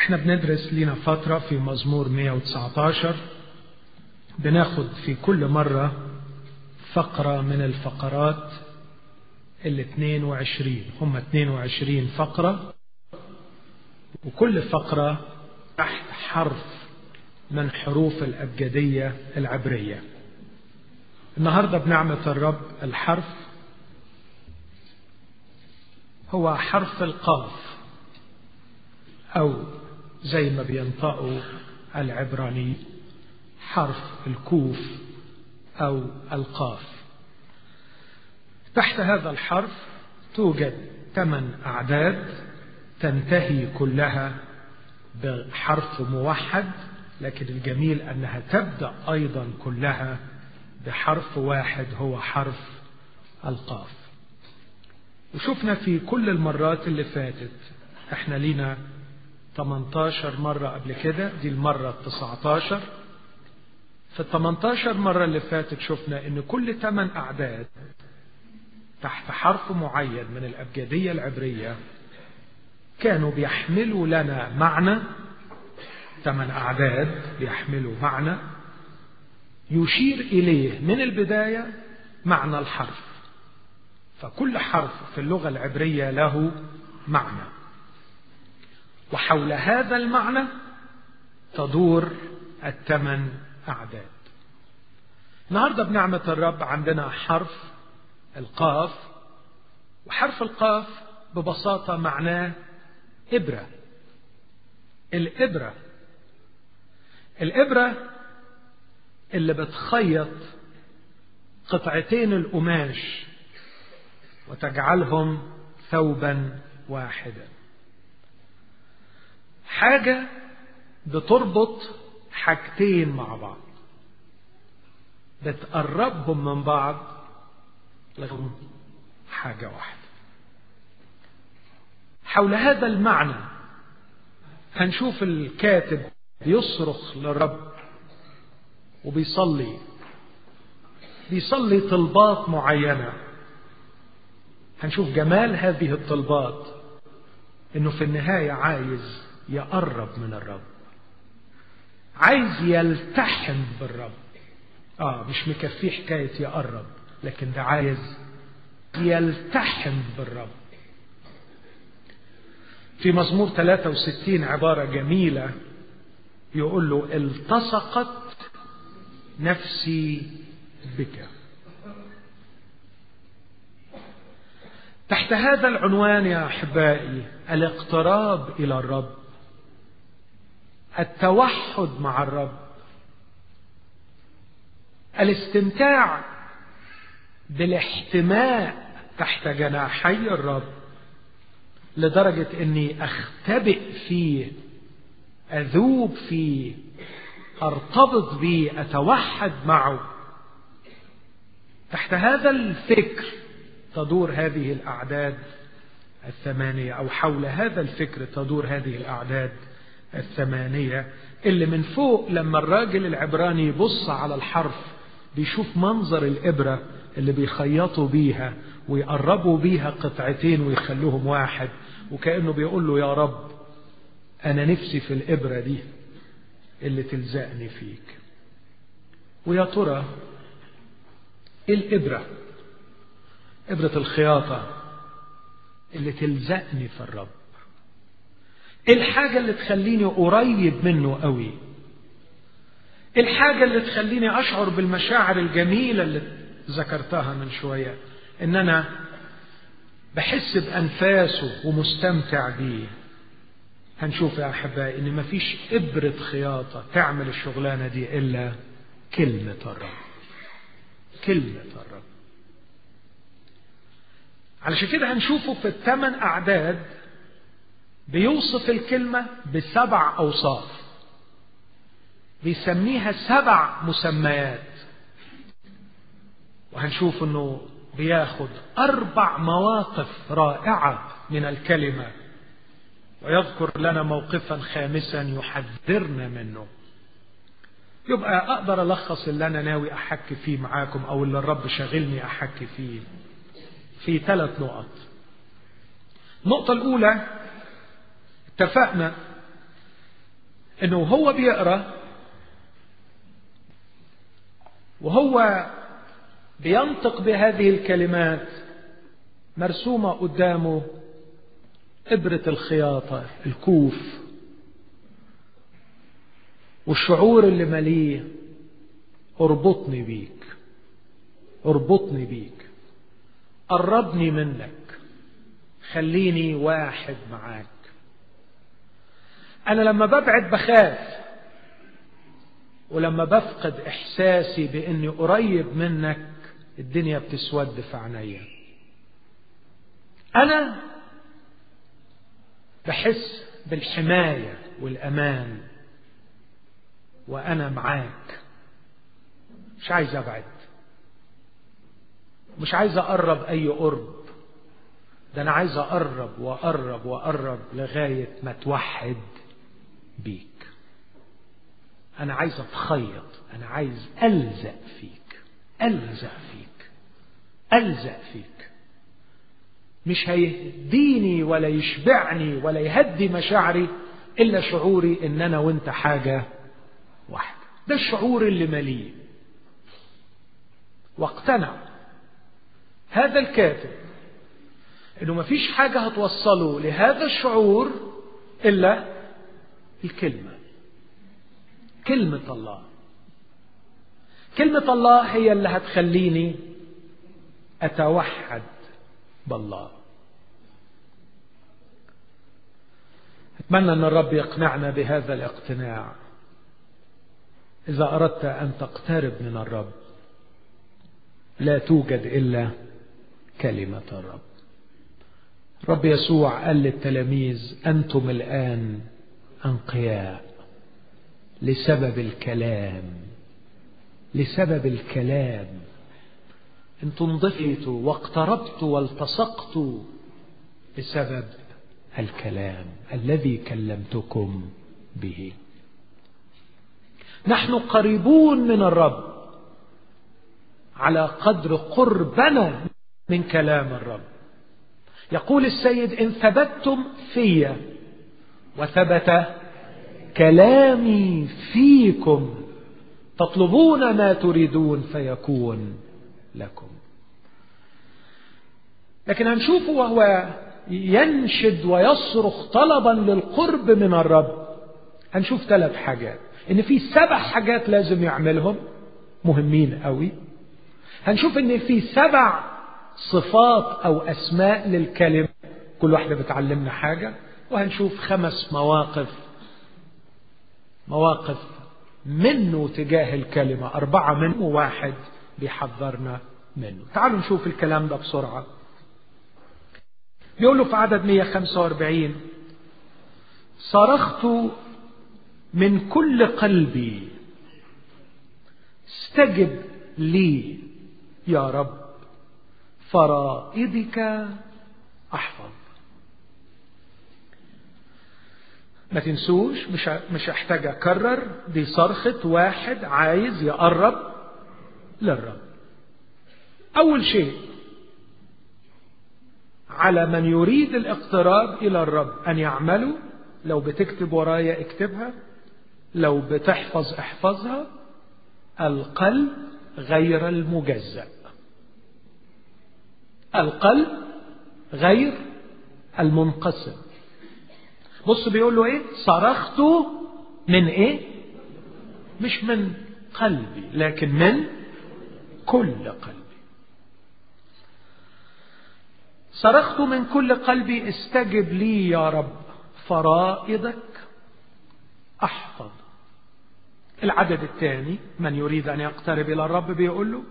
احنا بندرس لينا فترة في مزمور 119 بناخد في كل مرة فقرة من الفقرات ال 22 هم 22 فقرة وكل فقرة تحت حرف من حروف الأبجدية العبرية النهاردة بنعمة الرب الحرف هو حرف القاف أو زي ما بينطقوا العبراني حرف الكوف أو القاف تحت هذا الحرف توجد ثمان أعداد تنتهي كلها بحرف موحد لكن الجميل أنها تبدأ أيضا كلها بحرف واحد هو حرف القاف وشفنا في كل المرات اللي فاتت احنا لينا 18 مرة قبل كده دي المرة ال 19 في ال 18 مرة اللي فاتت شفنا ان كل 8 اعداد تحت حرف معين من الابجدية العبرية كانوا بيحملوا لنا معنى 8 اعداد بيحملوا معنى يشير اليه من البداية معنى الحرف فكل حرف في اللغة العبرية له معنى وحول هذا المعنى تدور الثمن أعداد النهاردة بنعمة الرب عندنا حرف القاف وحرف القاف ببساطة معناه إبرة الإبرة الإبرة اللي بتخيط قطعتين القماش وتجعلهم ثوبا واحدا حاجة بتربط حاجتين مع بعض بتقربهم من بعض لهم حاجة واحدة حول هذا المعنى هنشوف الكاتب بيصرخ للرب وبيصلي بيصلي طلبات معينة هنشوف جمال هذه الطلبات انه في النهاية عايز يقرب من الرب عايز يلتحم بالرب اه مش مكفيه حكاية يقرب لكن ده عايز يلتحم بالرب في مزمور 63 عبارة جميلة يقول له التصقت نفسي بك تحت هذا العنوان يا احبائي الاقتراب الى الرب التوحد مع الرب الاستمتاع بالاحتماء تحت جناحي الرب لدرجة اني اختبئ فيه اذوب فيه ارتبط به اتوحد معه تحت هذا الفكر تدور هذه الاعداد الثمانية او حول هذا الفكر تدور هذه الاعداد الثمانية اللي من فوق لما الراجل العبراني يبص على الحرف بيشوف منظر الإبرة اللي بيخيطوا بيها ويقربوا بيها قطعتين ويخلوهم واحد وكأنه بيقول له يا رب أنا نفسي في الإبرة دي اللي تلزقني فيك ويا ترى إيه الإبرة إبرة الخياطة اللي تلزقني في الرب ايه الحاجة اللي تخليني قريب منه قوي ايه الحاجة اللي تخليني اشعر بالمشاعر الجميلة اللي ذكرتها من شوية ان انا بحس بانفاسه ومستمتع بيه هنشوف يا احبائي ان مفيش ابرة خياطة تعمل الشغلانة دي الا كلمة الرب كلمة الرب علشان كده هنشوفه في الثمان اعداد بيوصف الكلمة بسبع أوصاف بيسميها سبع مسميات وهنشوف انه بياخد أربع مواقف رائعة من الكلمة ويذكر لنا موقفا خامسا يحذرنا منه يبقى أقدر ألخص اللي أنا ناوي أحكي فيه معاكم أو اللي الرب شاغلني أحكي فيه في ثلاث نقط النقطة الأولى اتفقنا انه هو بيقرا وهو بينطق بهذه الكلمات مرسومة قدامه إبرة الخياطة الكوف والشعور اللي مليه اربطني بيك اربطني بيك قربني منك خليني واحد معاك أنا لما ببعد بخاف ولما بفقد إحساسي بإني قريب منك الدنيا بتسود في عينيا أنا بحس بالحماية والأمان وأنا معاك مش عايز أبعد مش عايز أقرب أي قرب ده أنا عايز أقرب وأقرب وأقرب لغاية ما توحد بيك أنا عايز أتخيط أنا عايز ألزق فيك ألزق فيك ألزق فيك مش هيهديني ولا يشبعني ولا يهدي مشاعري إلا شعوري إن أنا وأنت حاجة واحدة ده الشعور اللي مليه واقتنع هذا الكاتب انه مفيش حاجة هتوصله لهذا الشعور الا الكلمة كلمة الله كلمة الله هي اللي هتخليني أتوحد بالله أتمنى أن الرب يقنعنا بهذا الاقتناع إذا أردت أن تقترب من الرب لا توجد إلا كلمة الرب رب يسوع قال للتلاميذ أنتم الآن أنقياء لسبب الكلام لسبب الكلام انتم ضفيتوا واقتربتوا والتصقتوا بسبب الكلام الذي كلمتكم به نحن قريبون من الرب على قدر قربنا من كلام الرب يقول السيد ان ثبتتم في وثبت كلامي فيكم تطلبون ما تريدون فيكون لكم لكن هنشوفه وهو ينشد ويصرخ طلبا للقرب من الرب هنشوف ثلاث حاجات ان في سبع حاجات لازم يعملهم مهمين قوي هنشوف ان في سبع صفات او اسماء للكلمه كل واحده بتعلمنا حاجه وهنشوف خمس مواقف مواقف منه تجاه الكلمة أربعة منه واحد بيحذرنا منه تعالوا نشوف الكلام ده بسرعة بيقولوا في عدد 145 صرخت من كل قلبي استجب لي يا رب فرائدك احفظ ما تنسوش مش مش هحتاج اكرر دي صرخة واحد عايز يقرب للرب اول شيء على من يريد الاقتراب الى الرب ان يعملوا لو بتكتب ورايا اكتبها لو بتحفظ احفظها القلب غير المجزأ القلب غير المنقسم بص بيقول له ايه صرخت من ايه مش من قلبي لكن من كل قلبي صرخت من كل قلبي استجب لي يا رب فرائضك احفظ العدد الثاني من يريد ان يقترب الى الرب بيقول له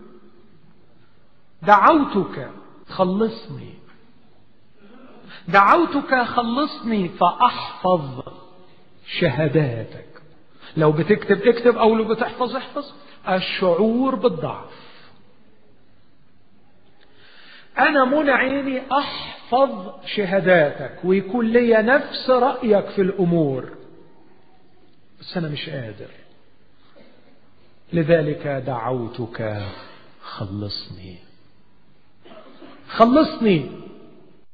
دعوتك خلصني دعوتك خلصني فاحفظ شهاداتك لو بتكتب اكتب او لو بتحفظ احفظ الشعور بالضعف انا منى عيني احفظ شهاداتك ويكون لي نفس رايك في الامور بس انا مش قادر لذلك دعوتك خلصني خلصني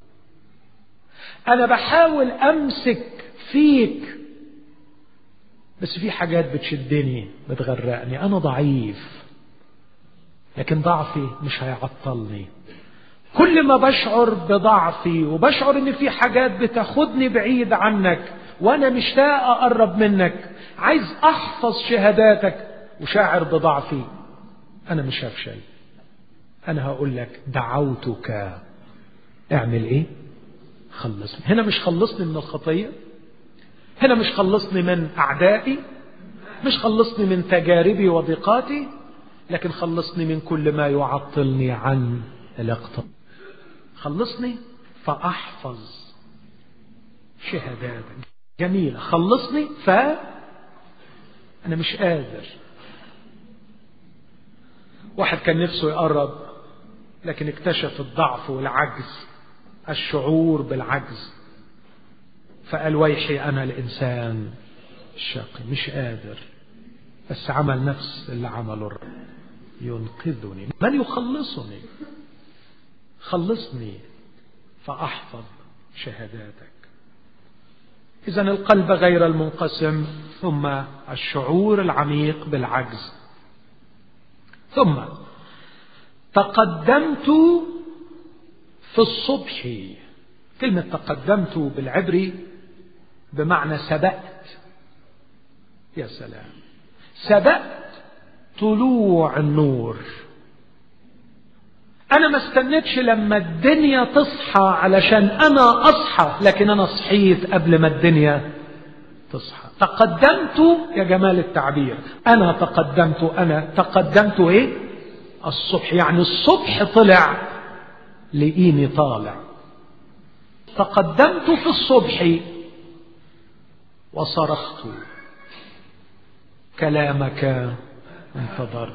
انا بحاول امسك فيك بس في حاجات بتشدني بتغرقني أنا ضعيف لكن ضعفي مش هيعطلني كل ما بشعر بضعفي وبشعر ان في حاجات بتاخدني بعيد عنك وانا مشتاق اقرب منك عايز احفظ شهاداتك وشاعر بضعفي انا مش هفشل انا هقول لك دعوتك اعمل ايه خلصني هنا مش خلصني من الخطيه هنا مش خلصني من اعدائي مش خلصني من تجاربي وضيقاتي لكن خلصني من كل ما يعطلني عن الاقتضاء خلصني فاحفظ شهاداتك جميلة خلصني ف أنا مش قادر واحد كان نفسه يقرب لكن اكتشف الضعف والعجز الشعور بالعجز فقال ويحي أنا الإنسان الشقي مش قادر بس عمل نفس اللي عمله الرب ينقذني من يخلصني خلصني فأحفظ شهاداتك إذا القلب غير المنقسم ثم الشعور العميق بالعجز ثم تقدمت في الصبح كلمة تقدمت بالعبري بمعنى سبقت يا سلام سبقت طلوع النور أنا ما استنيتش لما الدنيا تصحى علشان أنا أصحى لكن أنا صحيت قبل ما الدنيا تصحى تقدمت يا جمال التعبير أنا تقدمت أنا تقدمت إيه الصبح يعني الصبح طلع لقيني طالع تقدمت في الصبح وصرخت كلامك انتظرت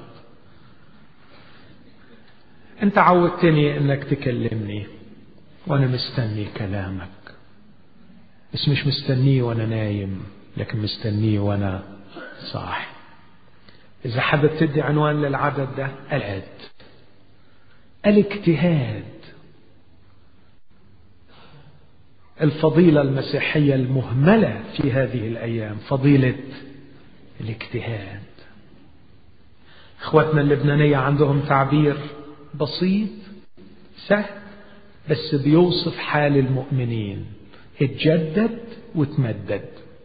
انت عودتني انك تكلمني وانا مستني كلامك بس مش مستنيه وانا نايم لكن مستنيه وانا صاحي اذا حابب تدي عنوان للعدد ده العد الاجتهاد الفضيلة المسيحية المهملة في هذه الأيام فضيلة الاجتهاد اخواتنا اللبنانية عندهم تعبير بسيط سهل بس بيوصف حال المؤمنين اتجدد وتمدد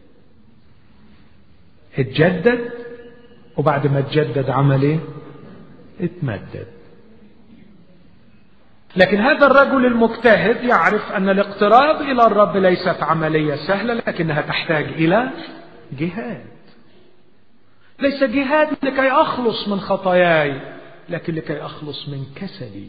اتجدد وبعد ما اتجدد عمل ايه اتمدد لكن هذا الرجل المجتهد يعرف ان الاقتراب الى الرب ليست عمليه سهله لكنها تحتاج الى جهاد ليس جهاد لكي اخلص من خطاياي لكن لكي اخلص من كسلي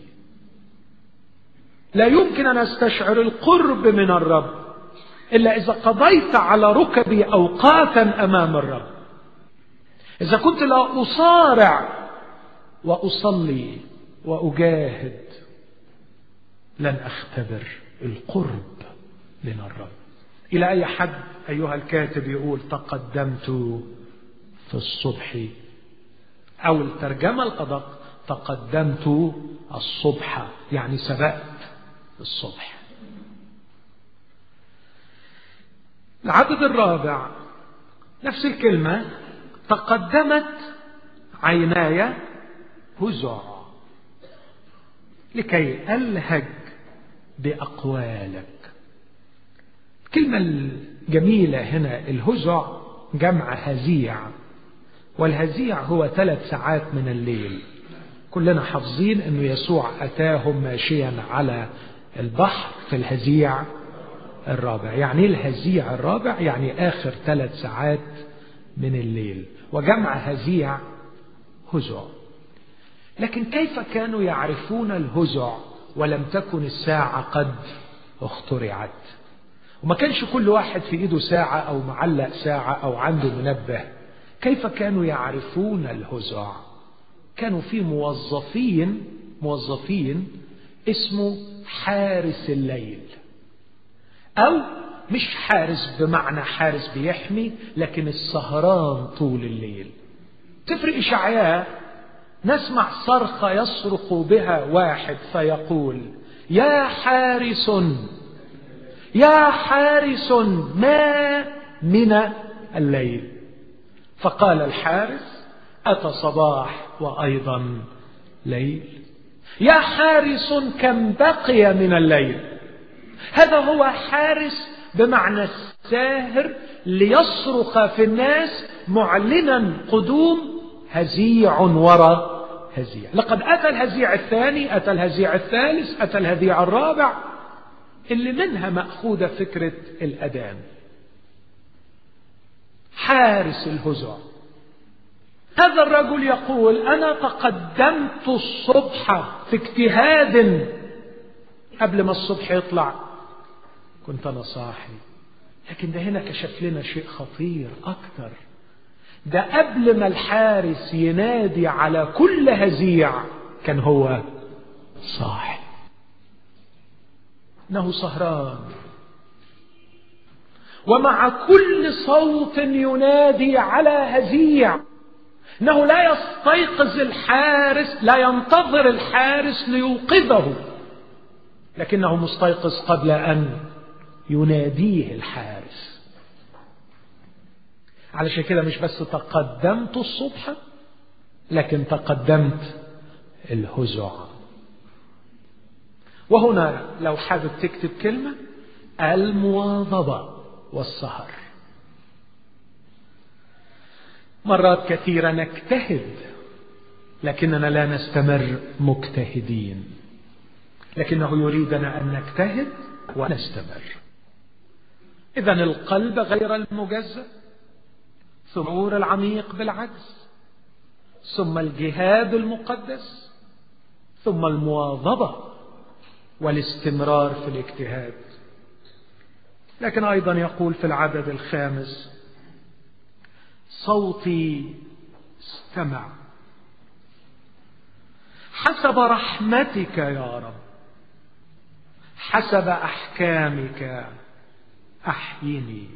لا يمكن ان استشعر القرب من الرب الا اذا قضيت على ركبي اوقاتا امام الرب اذا كنت لا اصارع واصلي واجاهد لن اختبر القرب من الرب الى اي حد ايها الكاتب يقول تقدمت في الصبح او الترجمه الادق تقدمت الصبح يعني سبقت الصبح العدد الرابع نفس الكلمة تقدمت عيناي هزع لكي ألهج بأقوالك الكلمة الجميلة هنا الهزع جمع هزيع والهزيع هو ثلاث ساعات من الليل كلنا حافظين انه يسوع اتاهم ماشيا على البحر في الهزيع الرابع يعني ايه الهزيع الرابع يعني اخر ثلاث ساعات من الليل وجمع هزيع هزع لكن كيف كانوا يعرفون الهزع ولم تكن الساعة قد اخترعت وما كانش كل واحد في ايده ساعة او معلق ساعة او عنده منبه كيف كانوا يعرفون الهزع كانوا في موظفين موظفين اسمه حارس الليل او مش حارس بمعنى حارس بيحمي لكن السهران طول الليل تفرق اشعياء نسمع صرخة يصرخ بها واحد فيقول يا حارس يا حارس ما من الليل فقال الحارس أتى صباح وأيضا ليل يا حارس كم بقي من الليل هذا هو حارس بمعنى الساهر ليصرخ في الناس معلنا قدوم هزيع وراء هزيع لقد أتى الهزيع الثاني أتى الهزيع الثالث أتى الهزيع الرابع اللي منها مأخوذة فكرة الأذان حارس الهزع هذا الرجل يقول أنا تقدمت الصبح في اجتهاد قبل ما الصبح يطلع كنت أنا صاحي لكن ده هنا كشف لنا شيء خطير أكثر ده قبل ما الحارس ينادي على كل هزيع كان هو صاحي انه سهران ومع كل صوت ينادي على هزيع انه لا يستيقظ الحارس لا ينتظر الحارس ليوقظه لكنه مستيقظ قبل ان يناديه الحارس علشان كده مش بس تقدمت الصبح لكن تقدمت الهزع وهنا لو حابب تكتب كلمة المواظبة والسهر مرات كثيرة نجتهد لكننا لا نستمر مجتهدين لكنه يريدنا أن نجتهد ونستمر إذا القلب غير المجزأ ثمور العميق بالعجز ثم الجهاد المقدس ثم المواظبة والاستمرار في الاجتهاد لكن أيضا يقول في العدد الخامس صوتي استمع حسب رحمتك يا رب حسب أحكامك أحيني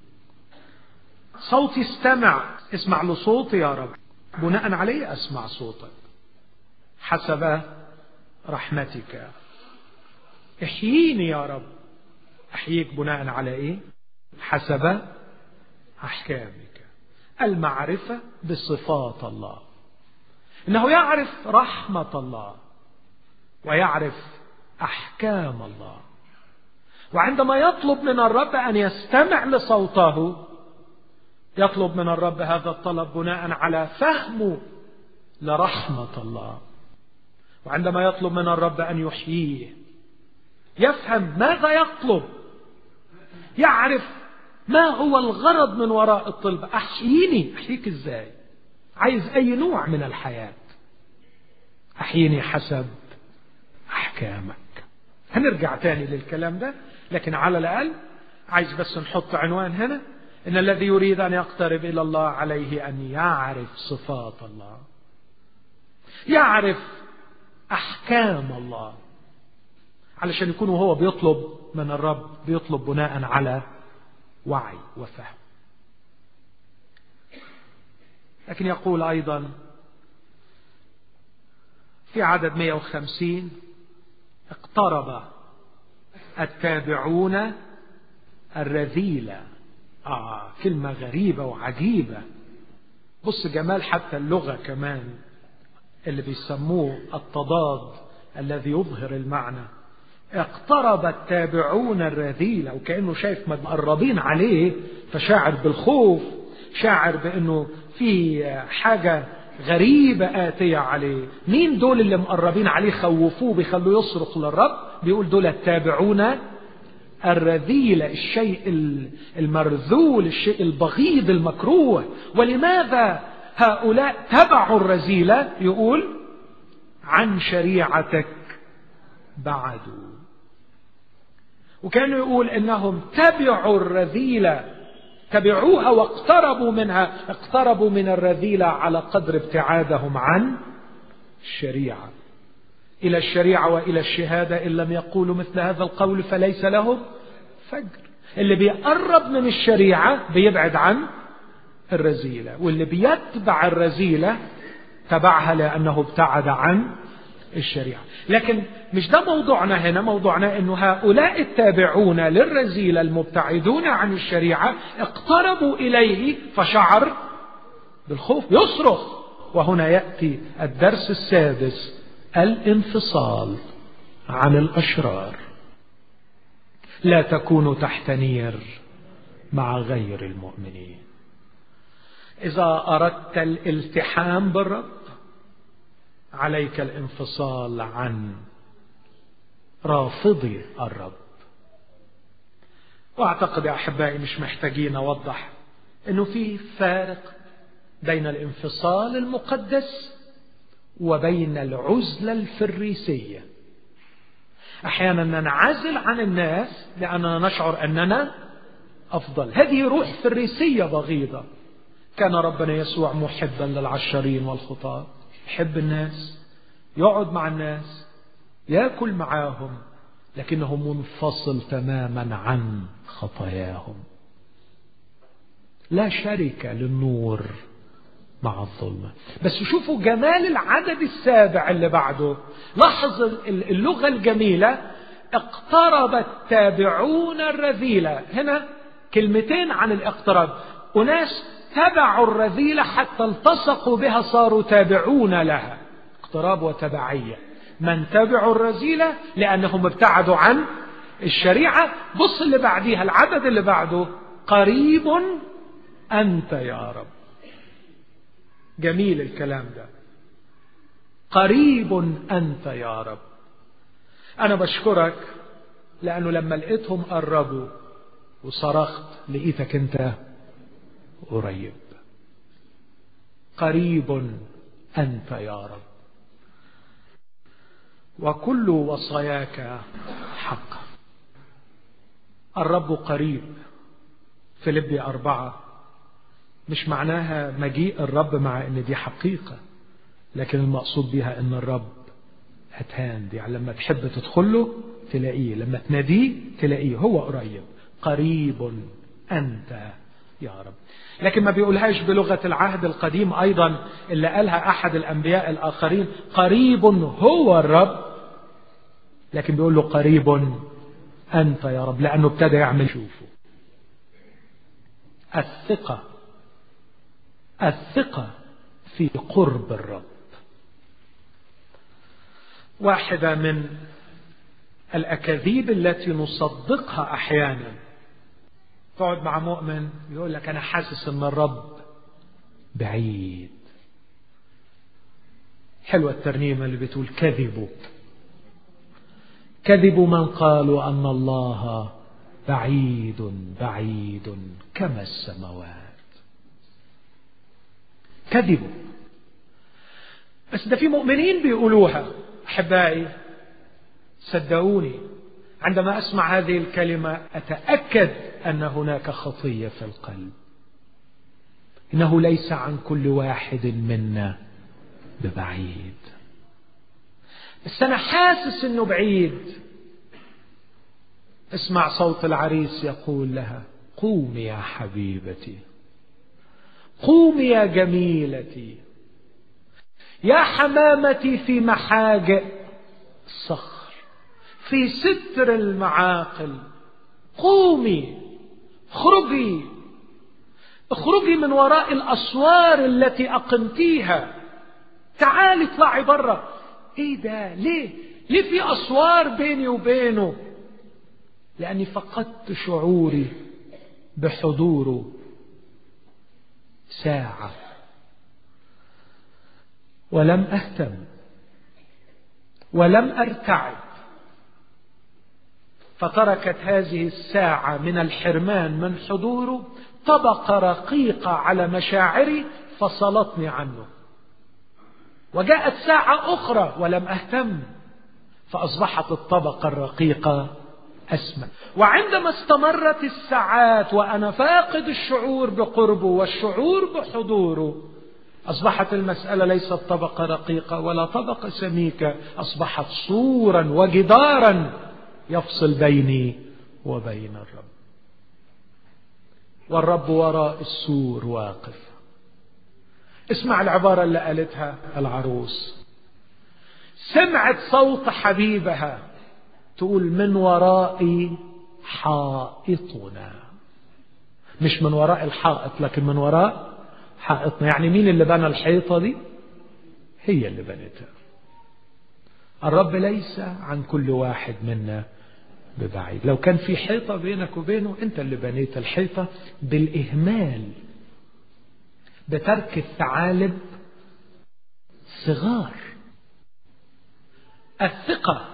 صوتي استمع اسمع لصوتي يا رب بناء عليه أسمع صوتك حسب رحمتك احييني يا رب احييك بناء على ايه حسب احكامك المعرفه بصفات الله انه يعرف رحمه الله ويعرف احكام الله وعندما يطلب من الرب ان يستمع لصوته يطلب من الرب هذا الطلب بناء على فهمه لرحمه الله وعندما يطلب من الرب ان يحييه يفهم ماذا يطلب يعرف ما هو الغرض من وراء الطلب احييني احييك ازاي عايز اي نوع من الحياه احييني حسب احكامك هنرجع تاني للكلام ده لكن على الاقل عايز بس نحط عنوان هنا ان الذي يريد ان يقترب الى الله عليه ان يعرف صفات الله يعرف احكام الله علشان يكون وهو بيطلب من الرب بيطلب بناء على وعي وفهم لكن يقول أيضا في عدد 150 اقترب التابعون الرذيلة آه كلمة غريبة وعجيبة بص جمال حتى اللغة كمان اللي بيسموه التضاد الذي يظهر المعنى اقترب التابعون الرذيلة وكأنه شايف مقربين عليه فشاعر بالخوف شاعر بأنه في حاجة غريبة آتية عليه مين دول اللي مقربين عليه خوفوه بيخلوه يصرخ للرب بيقول دول التابعون الرذيلة الشيء المرذول الشيء البغيض المكروه ولماذا هؤلاء تبعوا الرذيلة يقول عن شريعتك بعدوا وكانوا يقول انهم تبعوا الرذيلة تبعوها واقتربوا منها اقتربوا من الرذيلة على قدر ابتعادهم عن الشريعة إلى الشريعة وإلى الشهادة إن لم يقولوا مثل هذا القول فليس لهم فجر اللي بيقرب من الشريعة بيبعد عن الرذيلة واللي بيتبع الرذيلة تبعها لأنه ابتعد عن الشريعة لكن مش ده موضوعنا هنا موضوعنا أنه هؤلاء التابعون للرذيلة المبتعدون عن الشريعة اقتربوا إليه فشعر بالخوف يصرخ وهنا يأتي الدرس السادس الانفصال عن الأشرار لا تكونوا تحت نير مع غير المؤمنين إذا أردت الالتحام بالرب عليك الانفصال عن رافضي الرب واعتقد يا احبائي مش محتاجين اوضح انه في فارق بين الانفصال المقدس وبين العزله الفريسيه احيانا ننعزل عن الناس لاننا نشعر اننا افضل هذه روح فريسيه بغيضه كان ربنا يسوع محبا للعشرين والخطاه يحب الناس يقعد مع الناس ياكل معاهم لكنه منفصل تماما عن خطاياهم لا شركه للنور مع الظلمه بس شوفوا جمال العدد السابع اللي بعده لاحظ اللغه الجميله اقترب التابعون الرذيله هنا كلمتين عن الاقتراب اناس تبعوا الرذيله حتى التصقوا بها صاروا تابعون لها اقتراب وتبعيه من تبعوا الرذيله لانهم ابتعدوا عن الشريعه بص اللي بعديها العدد اللي بعده قريب انت يا رب جميل الكلام ده قريب انت يا رب انا بشكرك لانه لما لقيتهم قربوا وصرخت لقيتك انت قريب قريب انت يا رب وكل وصاياك حق الرب قريب فيلبي أربعة مش معناها مجيء الرب مع ان دي حقيقة لكن المقصود بها ان الرب هتهان دي يعني لما تحب تدخل له تلاقيه لما تناديه تلاقيه هو قريب قريب أنت يا رب لكن ما بيقولهاش بلغة العهد القديم أيضا اللي قالها أحد الأنبياء الآخرين قريب هو الرب لكن بيقول له قريب أنت يا رب لأنه ابتدى يعمل شوفه الثقة الثقة في قرب الرب واحدة من الأكاذيب التي نصدقها أحيانا تقعد مع مؤمن يقول لك أنا حاسس إن الرب بعيد حلوة الترنيمة اللي بتقول كذبوا كذبوا من قالوا أن الله بعيد بعيد كما السماوات كذبوا بس ده في مؤمنين بيقولوها أحبائي صدقوني عندما أسمع هذه الكلمة أتأكد أن هناك خطية في القلب إنه ليس عن كل واحد منا ببعيد بس أنا حاسس إنه بعيد اسمع صوت العريس يقول لها قومي يا حبيبتي قومي يا جميلتي يا حمامتي في محاجئ الصخر في ستر المعاقل قومي اخرجي اخرجي من وراء الاسوار التي اقمتيها تعالي اطلعي بره ايه ده ليه ليه في اسوار بيني وبينه لاني فقدت شعوري بحضوره ساعه ولم اهتم ولم ارتعب فتركت هذه الساعه من الحرمان من حضوره طبقه رقيقه على مشاعري فصلتني عنه وجاءت ساعه اخرى ولم اهتم فاصبحت الطبقه الرقيقه اسمى وعندما استمرت الساعات وانا فاقد الشعور بقربه والشعور بحضوره أصبحت المسألة ليست طبقة رقيقة ولا طبقة سميكة أصبحت سورا وجدارا يفصل بيني وبين الرب والرب وراء السور واقف اسمع العبارة اللي قالتها العروس سمعت صوت حبيبها تقول من ورائي حائطنا مش من وراء الحائط لكن من وراء حائطنا يعني مين اللي بنى الحيطة دي هي اللي بنتها الرب ليس عن كل واحد منا ببعيد لو كان في حيطة بينك وبينه انت اللي بنيت الحيطة بالإهمال بترك الثعالب صغار الثقة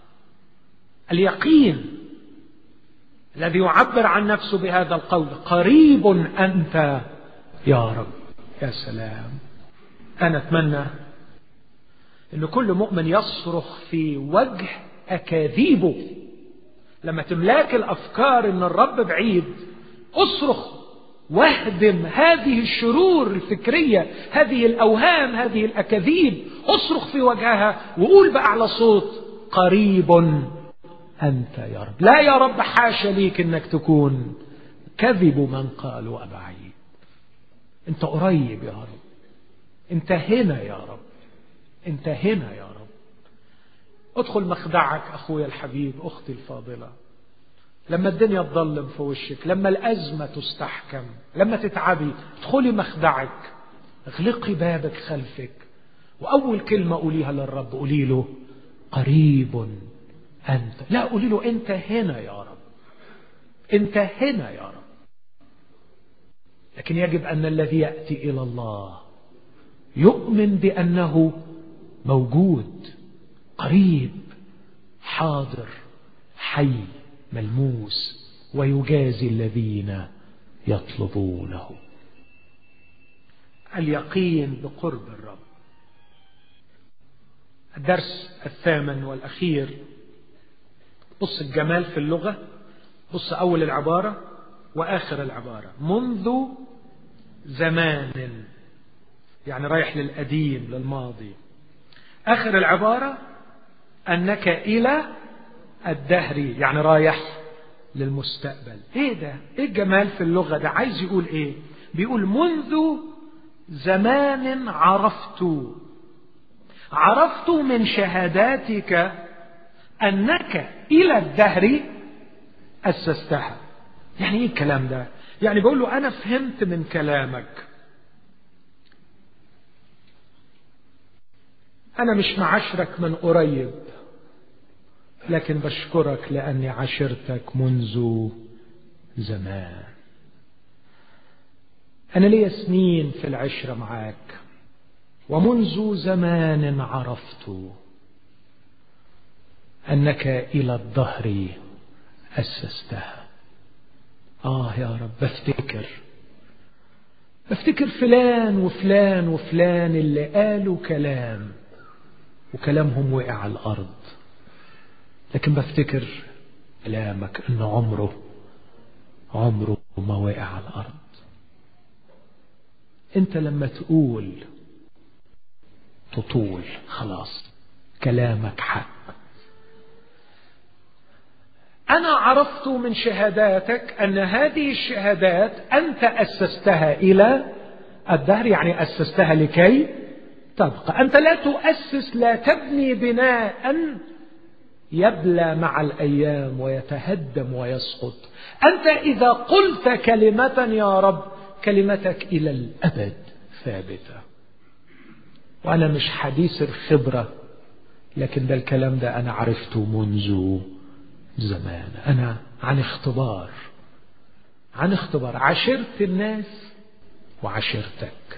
اليقين الذي يعبر عن نفسه بهذا القول قريب أنت يا رب يا سلام أنا أتمنى أن كل مؤمن يصرخ في وجه أكاذيبه لما تملاك الأفكار أن الرب بعيد أصرخ واهدم هذه الشرور الفكرية هذه الأوهام هذه الأكاذيب أصرخ في وجهها وقول بأعلى صوت قريب أنت يا رب لا يا رب حاشا ليك أنك تكون كذب من قالوا أبعيد أنت قريب يا رب أنت هنا يا رب أنت هنا يا رب ادخل مخدعك أخويا الحبيب أختي الفاضلة لما الدنيا تظلم في وشك لما الأزمة تستحكم لما تتعبي ادخلي مخدعك اغلقي بابك خلفك وأول كلمة قوليها للرب قولي له قريب أنت لا قولي له أنت هنا يا رب أنت هنا يا رب لكن يجب أن الذي يأتي إلى الله يؤمن بأنه موجود قريب حاضر حي ملموس ويجازي الذين يطلبونه اليقين بقرب الرب الدرس الثامن والأخير بص الجمال في اللغة بص أول العبارة وآخر العبارة منذ زمان يعني رايح للقديم للماضي آخر العبارة أنك إلى الدهر يعني رايح للمستقبل ايه ده ايه الجمال في اللغة ده عايز يقول ايه بيقول منذ زمان عرفت عرفت من شهاداتك أنك إلى الدهر أسستها يعني إيه الكلام ده يعني بقول له أنا فهمت من كلامك أنا مش معاشرك من قريب لكن بشكرك لأني عاشرتك منذ زمان أنا لي سنين في العشرة معاك ومنذ زمان عرفت أنك إلى الظهر أسستها آه يا رب بفتكر بفتكر فلان وفلان وفلان اللي قالوا كلام وكلامهم وقع على الأرض لكن بفتكر كلامك ان عمره عمره ما وقع على الارض انت لما تقول تطول خلاص كلامك حق انا عرفت من شهاداتك ان هذه الشهادات انت اسستها الى الدهر يعني اسستها لكي تبقى انت لا تؤسس لا تبني بناء يبلى مع الأيام ويتهدم ويسقط أنت إذا قلت كلمة يا رب كلمتك إلى الأبد ثابتة وأنا مش حديث الخبرة لكن ده الكلام ده أنا عرفته منذ زمان أنا عن اختبار عن اختبار عشرت الناس وعشرتك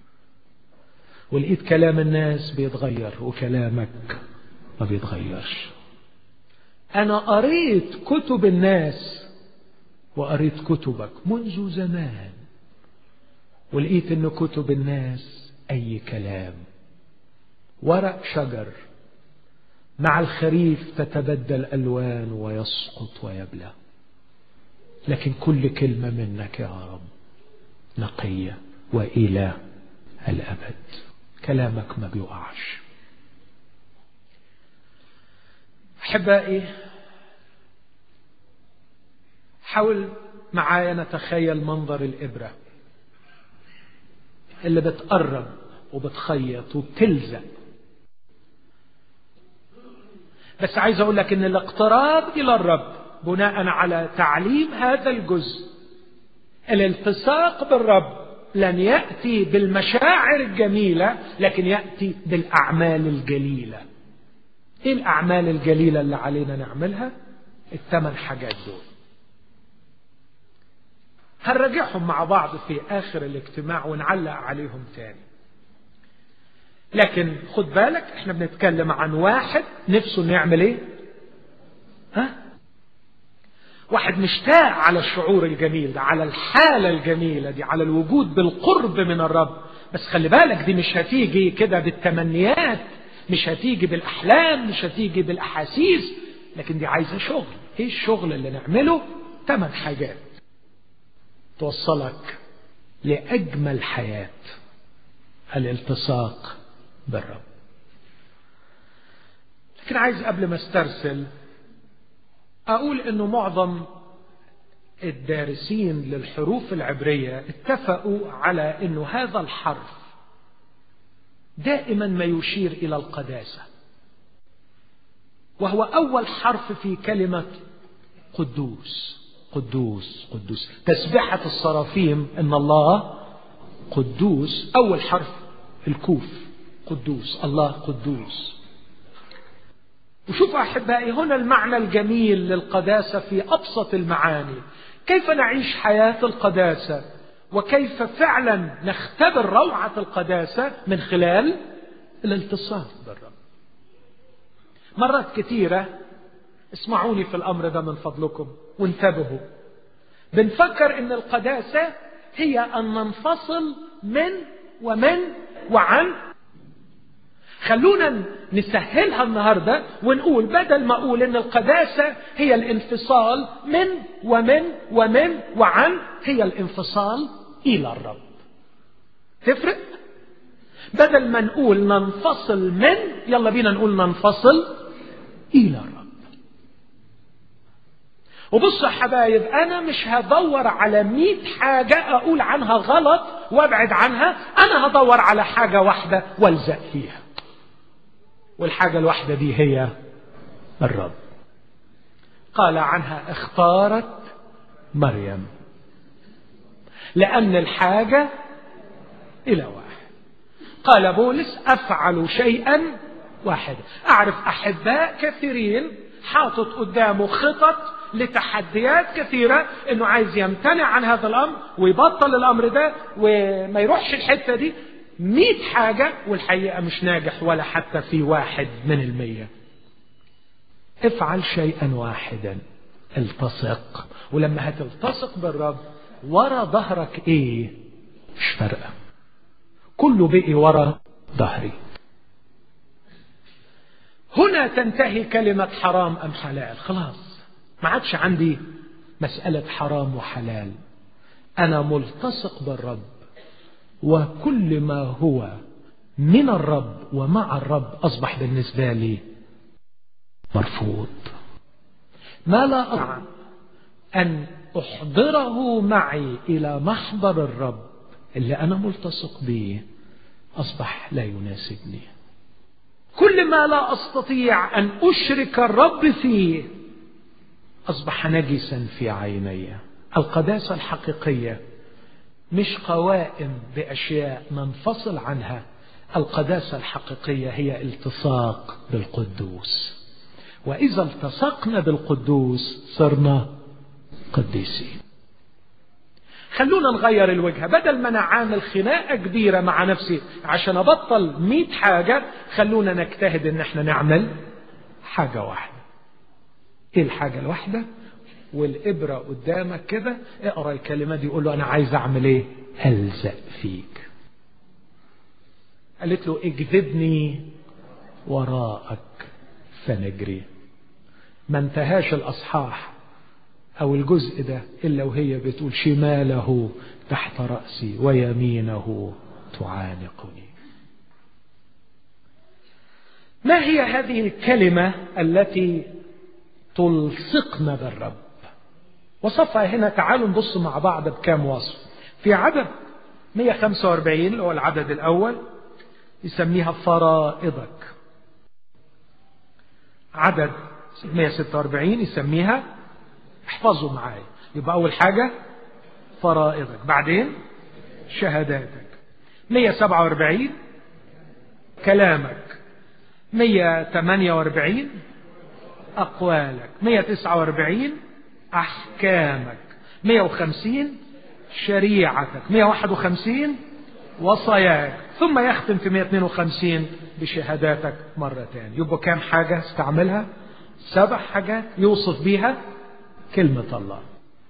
ولقيت كلام الناس بيتغير وكلامك ما بيتغيرش أنا قريت كتب الناس وقريت كتبك منذ زمان ولقيت أن كتب الناس أي كلام ورق شجر مع الخريف تتبدل ألوان ويسقط ويبلى لكن كل كلمة منك يا رب نقية وإلى الأبد كلامك ما بيقعش أحبائي حاول معايا نتخيل منظر الإبرة اللي بتقرب وبتخيط وبتلزق بس عايز أقول لك إن الاقتراب إلى الرب بناء على تعليم هذا الجزء الالتصاق بالرب لن يأتي بالمشاعر الجميلة لكن يأتي بالأعمال الجليلة ايه الأعمال الجليلة اللي علينا نعملها الثمان حاجات دول هنراجعهم مع بعض في آخر الاجتماع ونعلق عليهم تاني لكن خد بالك احنا بنتكلم عن واحد نفسه انه يعمل ايه ها واحد مشتاق على الشعور الجميل ده على الحالة الجميلة دي على الوجود بالقرب من الرب بس خلي بالك دي مش هتيجي كده بالتمنيات مش هتيجي بالأحلام مش هتيجي بالأحاسيس لكن دي عايزة شغل ايه الشغل اللي نعمله ثمان حاجات توصلك لأجمل حياة الالتصاق بالرب لكن عايز قبل ما استرسل أقول أنه معظم الدارسين للحروف العبرية اتفقوا على أنه هذا الحرف دائما ما يشير إلى القداسة وهو أول حرف في كلمة قدوس قدوس قدوس تسبحة الصرافيم أن الله قدوس أول حرف الكوف قدوس الله قدوس وشوفوا أحبائي هنا المعنى الجميل للقداسة في أبسط المعاني كيف نعيش حياة القداسة وكيف فعلا نختبر روعة القداسة من خلال الالتصاق بالرب مرات كثيرة اسمعوني في الأمر ده من فضلكم وانتبهوا بنفكر ان القداسة هي ان ننفصل من ومن وعن خلونا نسهلها النهاردة ونقول بدل ما أقول إن القداسة هي الانفصال من ومن ومن وعن هي الانفصال إلى الرب تفرق بدل ما نقول ننفصل من يلا بينا نقول ننفصل إلى الرب وبصوا يا حبايب أنا مش هدور على مئة حاجة أقول عنها غلط وابعد عنها أنا هدور على حاجة واحدة والزق فيها والحاجة الواحدة دي هي الرب قال عنها اختارت مريم لأن الحاجة إلى واحد قال بولس أفعل شيئا واحدا أعرف أحباء كثيرين حاطط قدامه خطط لتحديات كثيرة انه عايز يمتنع عن هذا الامر ويبطل الامر ده وما يروحش الحتة دي مئة حاجة والحقيقة مش ناجح ولا حتى في واحد من المية افعل شيئا واحدا التصق ولما هتلتصق بالرب ورا ظهرك ايه مش فارقة كله بقي ورا ظهري هنا تنتهي كلمة حرام أم حلال خلاص ما عادش عندي مسألة حرام وحلال أنا ملتصق بالرب وكل ما هو من الرب ومع الرب أصبح بالنسبة لي مرفوض ما لا أطع أن أحضره معي إلى محضر الرب اللي أنا ملتصق به أصبح لا يناسبني كل ما لا أستطيع أن أشرك الرب فيه أصبح نجسا في عيني القداسة الحقيقية مش قوائم بأشياء ننفصل عنها القداسة الحقيقية هي التصاق بالقدوس وإذا التصقنا بالقدوس صرنا قديسين خلونا نغير الوجهة بدل ما أنا عامل خناقة كبيرة مع نفسي عشان أبطل مئة حاجة خلونا نجتهد إن احنا نعمل حاجة واحدة إيه الحاجة الواحدة والإبرة قدامك كده اقرأ الكلمات دي يقول له أنا عايز أعمل إيه ألزق فيك قالت له اجذبني وراءك فنجري ما انتهاش الأصحاح أو الجزء ده إلا وهي بتقول شماله تحت رأسي ويمينه تعانقني ما هي هذه الكلمة التي تلصقنا بالرب وصفها هنا تعالوا نبص مع بعض بكام وصف في عدد 145 اللي هو العدد الأول يسميها فرائضك عدد 146 يسميها احفظوا معايا يبقى أول حاجة فرائضك بعدين شهاداتك 147 كلامك 148 أقوالك 149 أحكامك 150 شريعتك 151 وصاياك ثم يختم في 152 بشهاداتك مرة تانية يبقى كام حاجة استعملها سبع حاجات يوصف بيها كلمة الله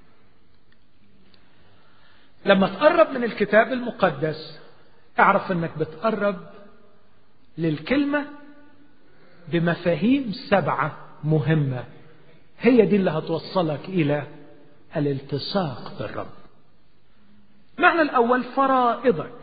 لما تقرب من الكتاب المقدس اعرف انك بتقرب للكلمة بمفاهيم سبعة مهمة هي دي اللي هتوصلك إلى الالتصاق بالرب معنى الأول فرائضك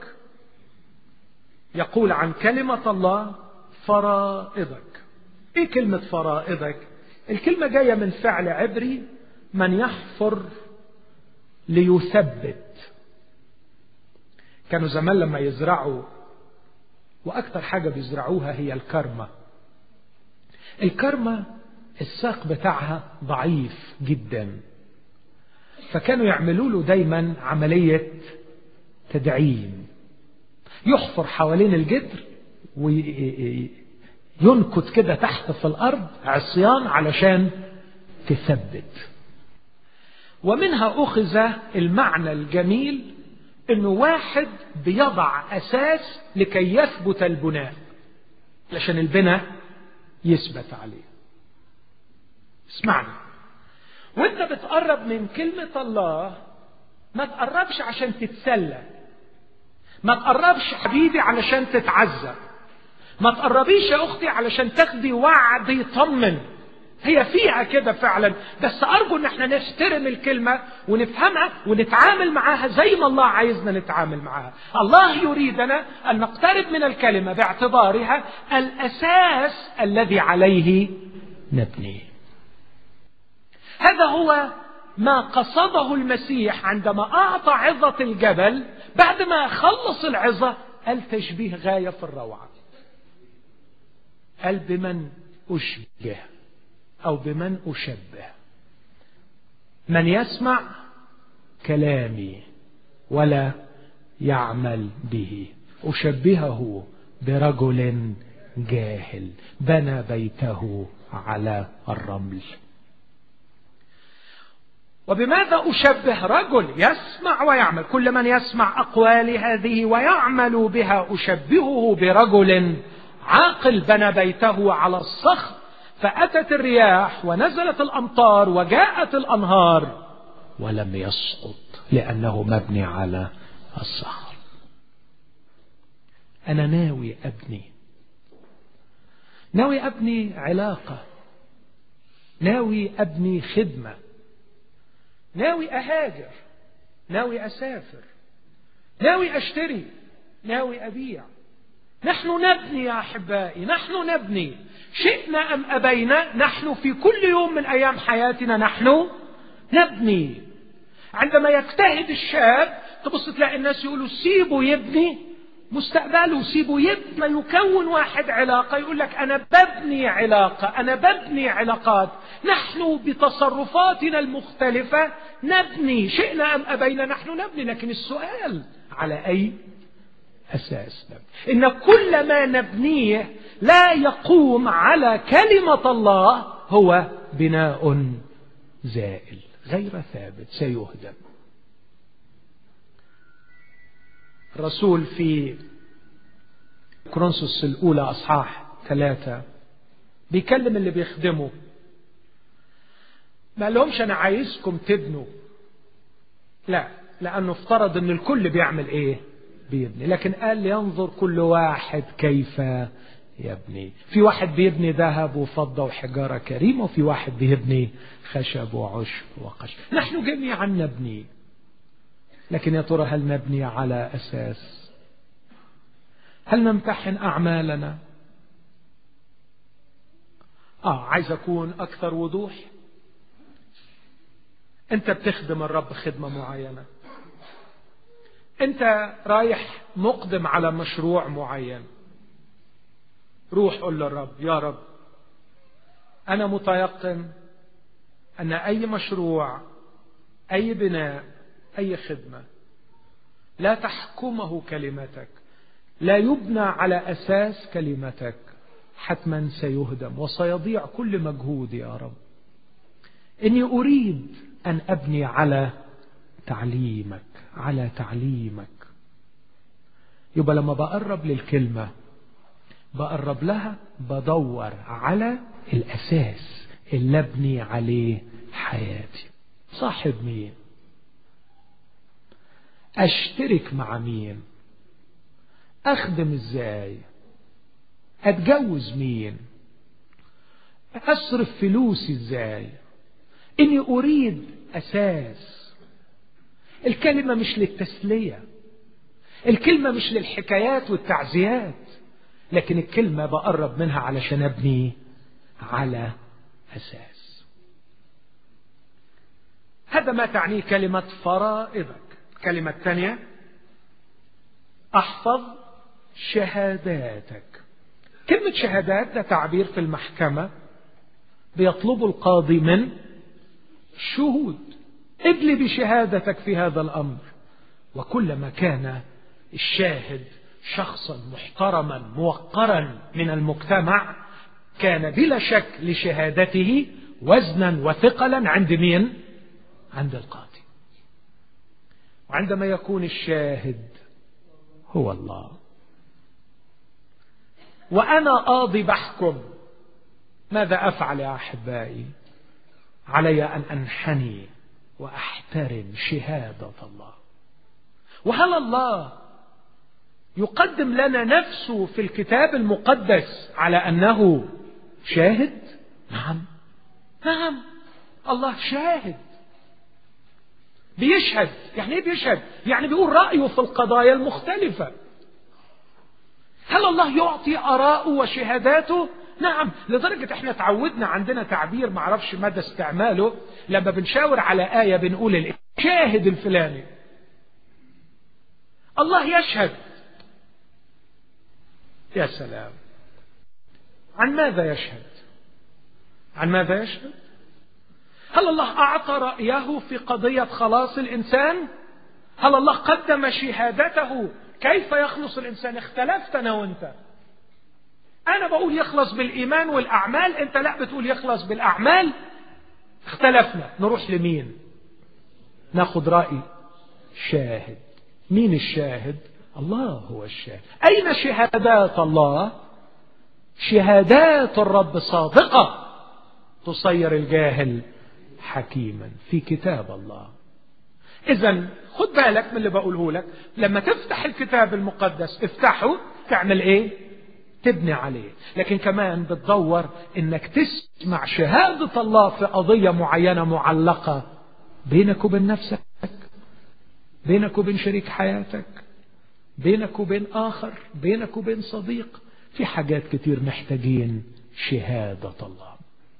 يقول عن كلمة الله فرائضك ايه كلمة فرائضك الكلمة جاية من فعل عبري من يحفر ليثبت كانوا زمان لما يزرعوا وأكثر حاجة بيزرعوها هي الكرمة الكرمة الساق بتاعها ضعيف جدا فكانوا يعملوا له دايما عملية تدعيم يحفر حوالين الجدر وينكت كده تحت في الأرض عصيان علشان تثبت ومنها أخذ المعنى الجميل انه واحد بيضع اساس لكي يثبت البناء علشان البناء يثبت عليه اسمعني وانت بتقرب من كلمة الله ما تقربش عشان تتسلى ما تقربش حبيبي علشان تتعذب ما تقربيش يا اختي علشان تاخدي وعد يطمن هي فيها كده فعلا بس ارجو ان احنا نحترم الكلمة ونفهمها ونتعامل معاها زي ما الله عايزنا نتعامل معاها الله يريدنا ان نقترب من الكلمة باعتبارها الاساس الذي عليه نبني هذا هو ما قصده المسيح عندما اعطى عظة الجبل بعد ما خلص العظة قال تشبيه غاية في الروعة قال بمن أشبه أو بمن أشبه من يسمع كلامي ولا يعمل به أشبهه برجل جاهل بنى بيته على الرمل وبماذا أشبه رجل يسمع ويعمل كل من يسمع أقوالي هذه ويعمل بها أشبهه برجل عاقل بنى بيته على الصخر فأتت الرياح ونزلت الأمطار وجاءت الأنهار ولم يسقط لأنه مبني على الصخر أنا ناوي أبني ناوي أبني علاقة ناوي أبني خدمة ناوي أهاجر ناوي أسافر ناوي أشتري ناوي أبيع نحن نبني يا أحبائي نحن نبني شئنا أم أبينا نحن في كل يوم من أيام حياتنا نحن نبني عندما يجتهد الشاب تبص تلاقي الناس يقولوا سيبوا يبني مستقبله سيبوا يبني يكون واحد علاقة يقول لك أنا ببني علاقة أنا ببني علاقات نحن بتصرفاتنا المختلفة نبني شئنا أم أبينا نحن نبني لكن السؤال على أي أساس نبني إن كل ما نبنيه لا يقوم على كلمة الله هو بناء زائل غير ثابت سيهدم الرسول في كرونسوس الأولى أصحاح ثلاثة بيكلم اللي بيخدمه ما لهمش أنا عايزكم تبنوا لا لأنه افترض أن الكل بيعمل إيه بيبني لكن قال لينظر كل واحد كيف يبني في واحد بيبني ذهب وفضة وحجارة كريمة وفي واحد بيبني خشب وعشب وقش نحن جميعا نبني لكن يا ترى هل نبني على أساس هل نمتحن أعمالنا آه عايز أكون أكثر وضوح أنت بتخدم الرب خدمة معينة أنت رايح مقدم على مشروع معين روح قل للرب يا رب أنا متيقن أن أي مشروع أي بناء أي خدمة لا تحكمه كلمتك لا يبنى على أساس كلمتك حتما سيهدم وسيضيع كل مجهود يا رب إني أريد أن أبني على تعليمك على تعليمك يبقى لما بقرب للكلمة بقرب لها بدور على الأساس اللي أبني عليه حياتي صاحب مين أشترك مع مين أخدم إزاي أتجوز مين أصرف فلوسي إزاي إني أريد أساس الكلمة مش للتسلية الكلمة مش للحكايات والتعزيات لكن الكلمة بقرب منها علشان أبني على أساس هذا ما تعنيه كلمة فرائضك الكلمة الثانية أحفظ شهاداتك كلمة شهادات ده تعبير في المحكمة بيطلب القاضي من شهود ادلي بشهادتك في هذا الأمر وكلما كان الشاهد شخصا محترما موقرا من المجتمع كان بلا شك لشهادته وزنا وثقلا عند مين عند القاضي وعندما يكون الشاهد هو الله وأنا قاضي بحكم ماذا أفعل يا أحبائي علي أن أنحني وأحترم شهادة الله وهل الله يقدم لنا نفسه في الكتاب المقدس على أنه شاهد نعم نعم الله شاهد بيشهد يعني ايه بيشهد يعني بيقول رأيه في القضايا المختلفة هل الله يعطي آراءه وشهاداته نعم لدرجة احنا تعودنا عندنا تعبير معرفش مدى استعماله لما بنشاور على آية بنقول الشاهد الفلاني الله يشهد يا سلام عن ماذا يشهد عن ماذا يشهد هل الله أعطى رأيه في قضية خلاص الإنسان هل الله قدم شهادته كيف يخلص الإنسان اختلفت أنا وأنت أنا بقول يخلص بالإيمان والأعمال أنت لا بتقول يخلص بالأعمال اختلفنا نروح لمين ناخد رأي شاهد مين الشاهد الله هو الشاهد أين شهادات الله شهادات الرب صادقة تصير الجاهل حكيما في كتاب الله إذا خد بالك من اللي بقوله لك لما تفتح الكتاب المقدس افتحه تعمل إيه؟ تبني عليه لكن كمان بتدور انك تسمع شهادة الله في قضية معينة معلقة بينك وبين نفسك بينك وبين شريك حياتك بينك وبين آخر بينك وبين صديق في حاجات كتير محتاجين شهادة الله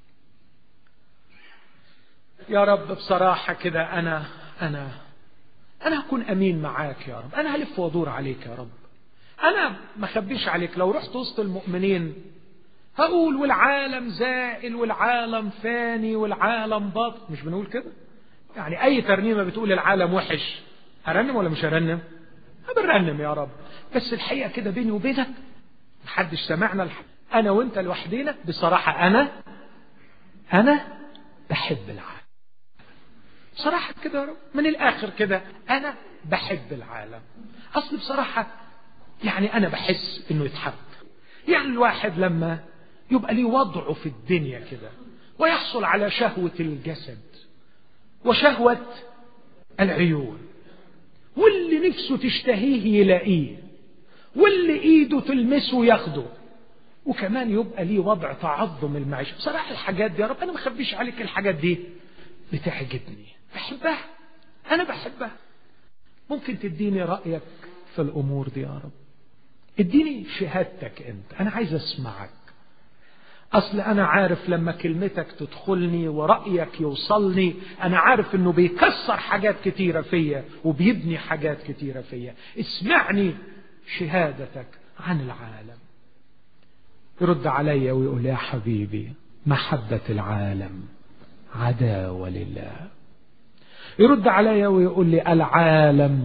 يا رب بصراحة كده أنا أنا أنا هكون أمين معاك يا رب أنا هلف وادور عليك يا رب أنا ما خبيش عليك لو رحت وسط المؤمنين هقول والعالم زائل والعالم فاني والعالم باطل مش بنقول كده يعني أي ترنيمة بتقول العالم وحش هرنم ولا مش هرنم هبرنم يا رب بس الحقيقة كده بيني وبينك محدش سمعنا الحق. أنا وأنت لوحدينا بصراحة أنا أنا بحب العالم بصراحة كده يا رب من الآخر كده أنا بحب العالم أصل بصراحة يعني أنا بحس إنه يتحب يعني الواحد لما يبقى ليه وضعه في الدنيا كده ويحصل على شهوة الجسد وشهوة العيون واللي نفسه تشتهيه يلاقيه واللي ايده تلمسه ياخده وكمان يبقى ليه وضع تعظم المعيشة بصراحة الحاجات دي يا رب أنا ما اخبيش عليك الحاجات دي بتعجبني بحبها أنا بحبها ممكن تديني رأيك في الأمور دي يا رب اديني شهادتك أنت أنا عايز أسمعك أصل أنا عارف لما كلمتك تدخلني ورأيك يوصلني أنا عارف أنه بيكسر حاجات كتيرة فيا وبيبني حاجات كتيرة فيا اسمعني شهادتك عن العالم يرد علي ويقول يا حبيبي محبة العالم عداوة لله يرد علي ويقول لي العالم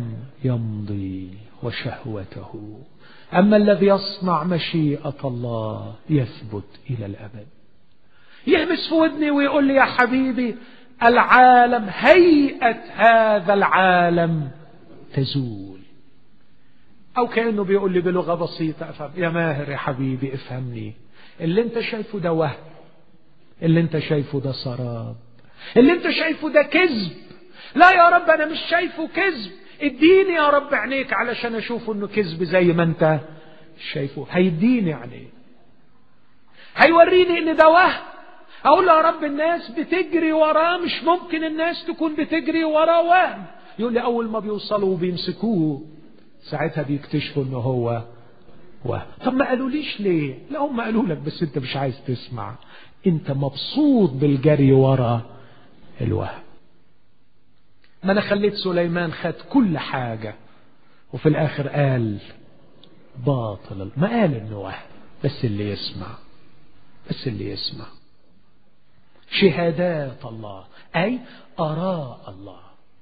يمضي وشهوته أما الذي يصنع مشيئة الله يثبت إلى الأبد يهمس في ودني ويقول لي يا حبيبي العالم هيئة هذا العالم تزول أو كأنه بيقول لي بلغة بسيطة أفهم يا ماهر يا حبيبي افهمني اللي انت شايفه ده وهم اللي انت شايفه ده سراب اللي انت شايفه ده كذب لا يا رب انا مش شايفه كذب اديني يا رب عينيك علشان اشوفه انه كذب زي ما انت شايفه هيديني عينيه هيوريني ان ده وهم اقول له يا رب الناس بتجري وراه مش ممكن الناس تكون بتجري وراه وهم يقول لي اول ما بيوصلوا وبيمسكوه ساعتها بيكتشفوا انه هو وهم طب ما قالوليش ليه لا هم قالوا لك بس انت مش عايز تسمع انت مبسوط بالجري ورا الوهم ما انا خليت سليمان خد كل حاجة وفي الاخر قال باطل ما قال انه وهم بس اللي يسمع بس اللي يسمع شهادات الله اي اراء الله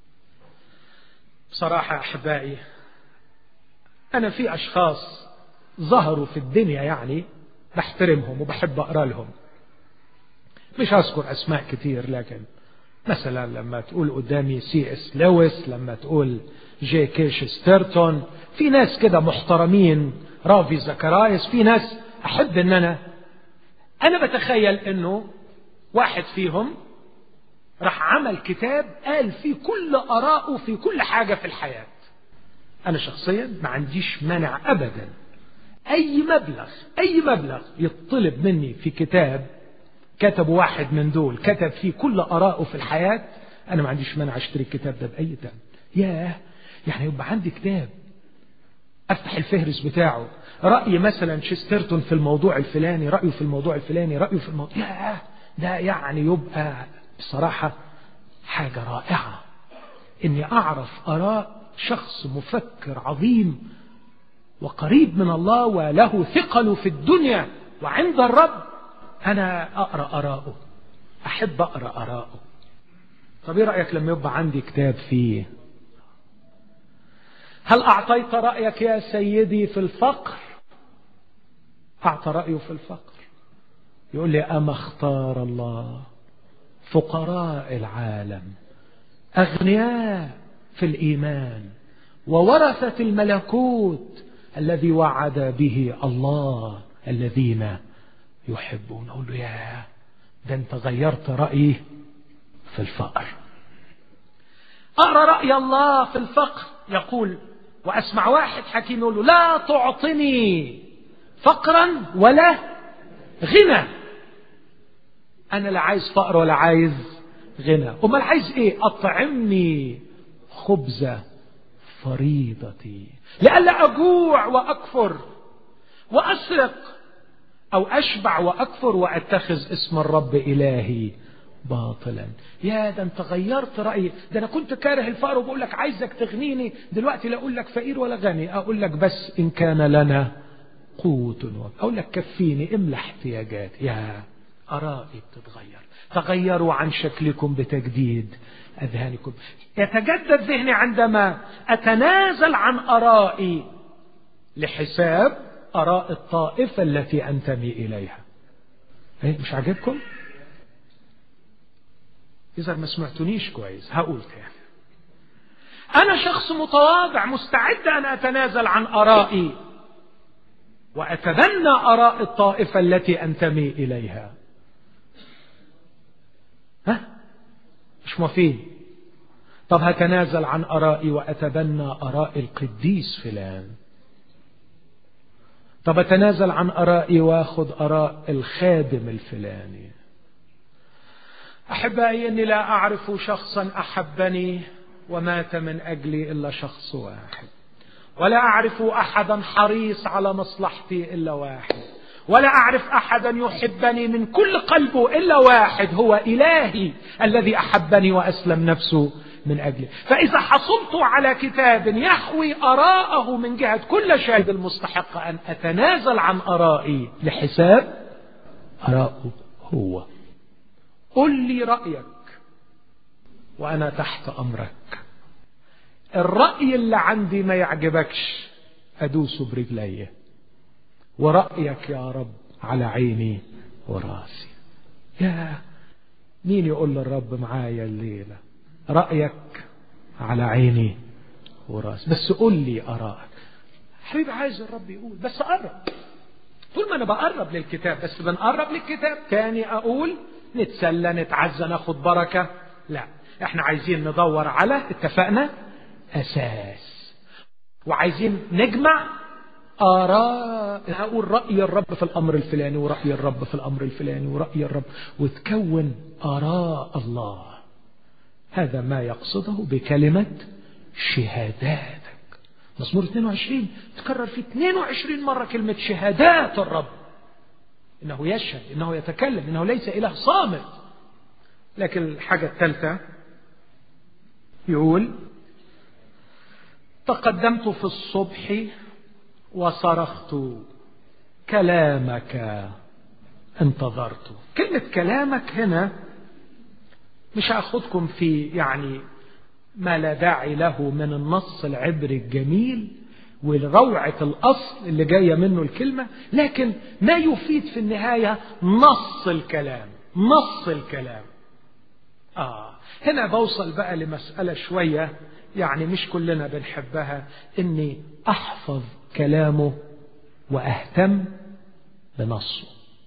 بصراحة احبائي انا في اشخاص ظهروا في الدنيا يعني بحترمهم وبحب اقرا لهم مش هذكر اسماء كتير لكن مثلا لما تقول قدامي سي اس لويس لما تقول جي كيش ستيرتون في ناس كده محترمين رافي زكرايس في ناس احب ان انا انا بتخيل انه واحد فيهم راح عمل كتاب قال فيه كل اراءه في كل حاجة في الحياة انا شخصيا ما عنديش مانع ابدا اي مبلغ اي مبلغ يطلب مني في كتاب كتب واحد من دول كتب فيه كل آراءه في الحياة أنا ما عنديش مانع أشتري الكتاب ده بأي ثمن ياه يعني يبقى عندي كتاب أفتح الفهرس بتاعه رأي مثلا شيسترتون في الموضوع الفلاني رأيه في الموضوع الفلاني رأيه في الموضوع ياه ده يعني يبقى بصراحة حاجة رائعة إني أعرف آراء شخص مفكر عظيم وقريب من الله وله ثقل في الدنيا وعند الرب أنا أقرأ آراءه أحب أقرأ آراءه طب إيه رأيك لما يبقى عندي كتاب فيه هل أعطيت رأيك يا سيدي في الفقر أعطى رأيه في الفقر يقول لي أما اختار الله فقراء العالم أغنياء في الإيمان وورثة الملكوت الذي وعد به الله الذين يحبون أقول له يا ده أنت غيرت رأيي في الفقر أقرأ رأي الله في الفقر يقول وأسمع واحد حكيم يقول له لا تعطني فقرا ولا غنى أنا لا عايز فقر ولا عايز غنى أمال عايز إيه أطعمني خبز فريضتي لئلا أجوع وأكفر وأسرق أو أشبع وأكفر وأتخذ اسم الرب إلهي باطلا يا ده انت غيرت رأيي ده انا كنت كاره الفقر وبقول لك عايزك تغنيني دلوقتي لا اقول لك فقير ولا غني اقول لك بس ان كان لنا قوت اقول لك كفيني املى احتياجاتي يا ارائي بتتغير تغيروا عن شكلكم بتجديد اذهانكم يتجدد ذهني عندما اتنازل عن ارائي لحساب اراء الطائفه التي انتمي اليها ايه مش عاجبكم إذا ما سمعتونيش كويس هقول تاني أنا شخص متواضع مستعد أن أتنازل عن آرائي وأتبنى آراء الطائفة التي أنتمي إليها ها مش موافقين طب هتنازل عن آرائي وأتبنى آراء القديس فلان طب أتنازل عن آرائي وأخذ آراء الخادم الفلاني أحبائي إني لا أعرف شخصا أحبني ومات من أجلي إلا شخص واحد ولا أعرف أحدا حريص على مصلحتي إلا واحد ولا أعرف أحدا يحبني من كل قلبه إلا واحد هو إلهي الذي أحبني وأسلم نفسه من أجلي فإذا حصلت على كتاب يحوي آراءه من جهة كل شاهد المستحق أن أتنازل عن آرائي لحساب آراءه هو قل لي رأيك وأنا تحت أمرك الرأي اللي عندي ما يعجبكش أدوسه برجلي ورأيك يا رب على عيني وراسي يا مين يقول للرب معايا الليلة رأيك على عيني وراسي بس قول لي أراك حبيبي عايز الرب يقول بس قرب طول ما انا بقرب للكتاب بس بنقرب للكتاب تاني اقول نتسلى نتعزى ناخد بركة لا احنا عايزين ندور على اتفقنا اساس وعايزين نجمع آراء هقول رأي الرب في الأمر الفلاني ورأي الرب في الأمر الفلاني ورأي الرب وتكون آراء الله هذا ما يقصده بكلمة شهاداتك مزمور 22 تكرر فيه 22 مرة كلمة شهادات الرب إنه يشهد إنه يتكلم إنه ليس إله صامت لكن الحاجة الثالثة يقول تقدمت في الصبح وصرخت كلامك انتظرت كلمة كلامك هنا مش هاخدكم في يعني ما لا داعي له من النص العبري الجميل وروعة الأصل اللي جاية منه الكلمة لكن ما يفيد في النهاية نص الكلام نص الكلام آه هنا بوصل بقى لمسألة شوية يعني مش كلنا بنحبها إني أحفظ كلامه وأهتم بنصه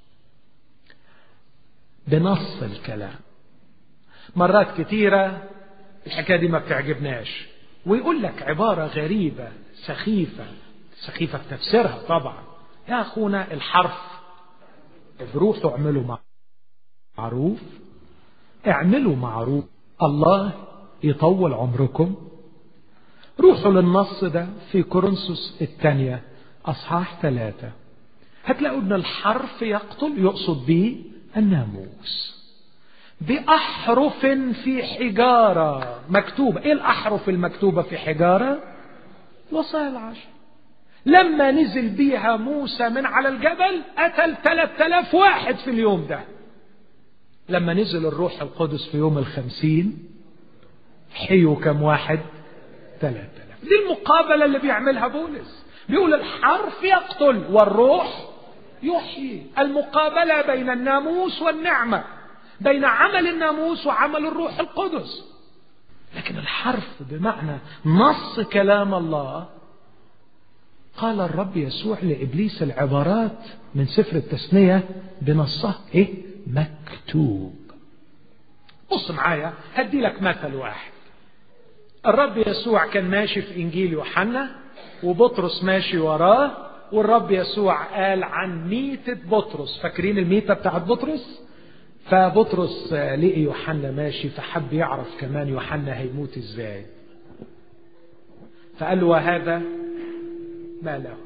بنص الكلام مرات كتيرة الحكاية دي ما بتعجبناش ويقول لك عبارة غريبة سخيفة سخيفة في تفسيرها طبعا يا أخونا الحرف روحوا اعملوا معروف اعملوا معروف الله يطول عمركم روحوا للنص ده في كورنثوس الثانية أصحاح ثلاثة هتلاقوا أن الحرف يقتل يقصد به الناموس بأحرف في حجارة مكتوبة إيه الأحرف المكتوبة في حجارة الوصايا العشر لما نزل بيها موسى من على الجبل قتل 3000 واحد في اليوم ده لما نزل الروح القدس في يوم الخمسين حيوا كم واحد 3000 دي المقابلة اللي بيعملها بولس بيقول الحرف يقتل والروح يحيي المقابلة بين الناموس والنعمة بين عمل الناموس وعمل الروح القدس لكن الحرف بمعنى نص كلام الله قال الرب يسوع لإبليس العبارات من سفر التثنية بنصها إيه؟ مكتوب بص معايا هدي لك مثل واحد الرب يسوع كان ماشي في إنجيل يوحنا وبطرس ماشي وراه والرب يسوع قال عن ميتة بطرس فاكرين الميتة بتاعت بطرس فبطرس لقي يوحنا ماشي فحب يعرف كمان يوحنا هيموت ازاي فقال له وهذا ما له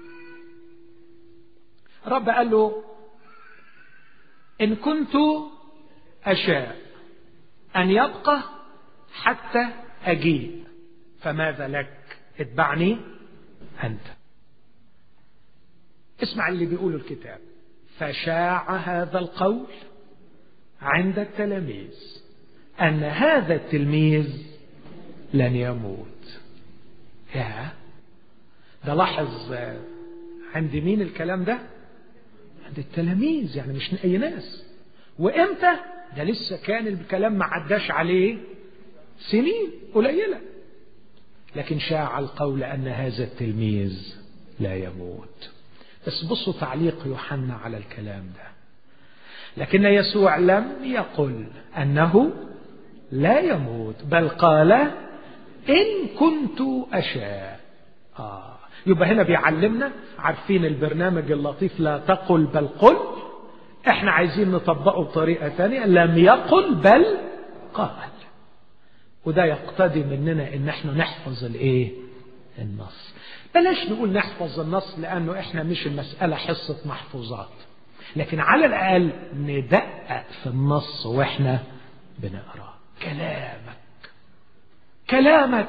رب قال له إن كنت أشاء أن يبقى حتى أجيء فماذا لك اتبعني أنت اسمع اللي بيقوله الكتاب فشاع هذا القول عند التلاميذ أن هذا التلميذ لن يموت يا ده لاحظ عند مين الكلام ده عند التلاميذ يعني مش أي ناس وإمتى ده لسه كان الكلام ما عداش عليه سنين قليلة لكن شاع القول أن هذا التلميذ لا يموت بس بصوا تعليق يوحنا على الكلام ده لكن يسوع لم يقل أنه لا يموت بل قال إن كنت أشاء آه يبقى هنا بيعلمنا عارفين البرنامج اللطيف لا تقل بل قل احنا عايزين نطبقه بطريقة ثانية لم يقل بل قال وده يقتضي مننا ان احنا نحفظ الايه النص بلاش نقول نحفظ النص لانه احنا مش المسألة حصة محفوظات لكن على الاقل ندقق في النص واحنا بنقراه كلامك كلامك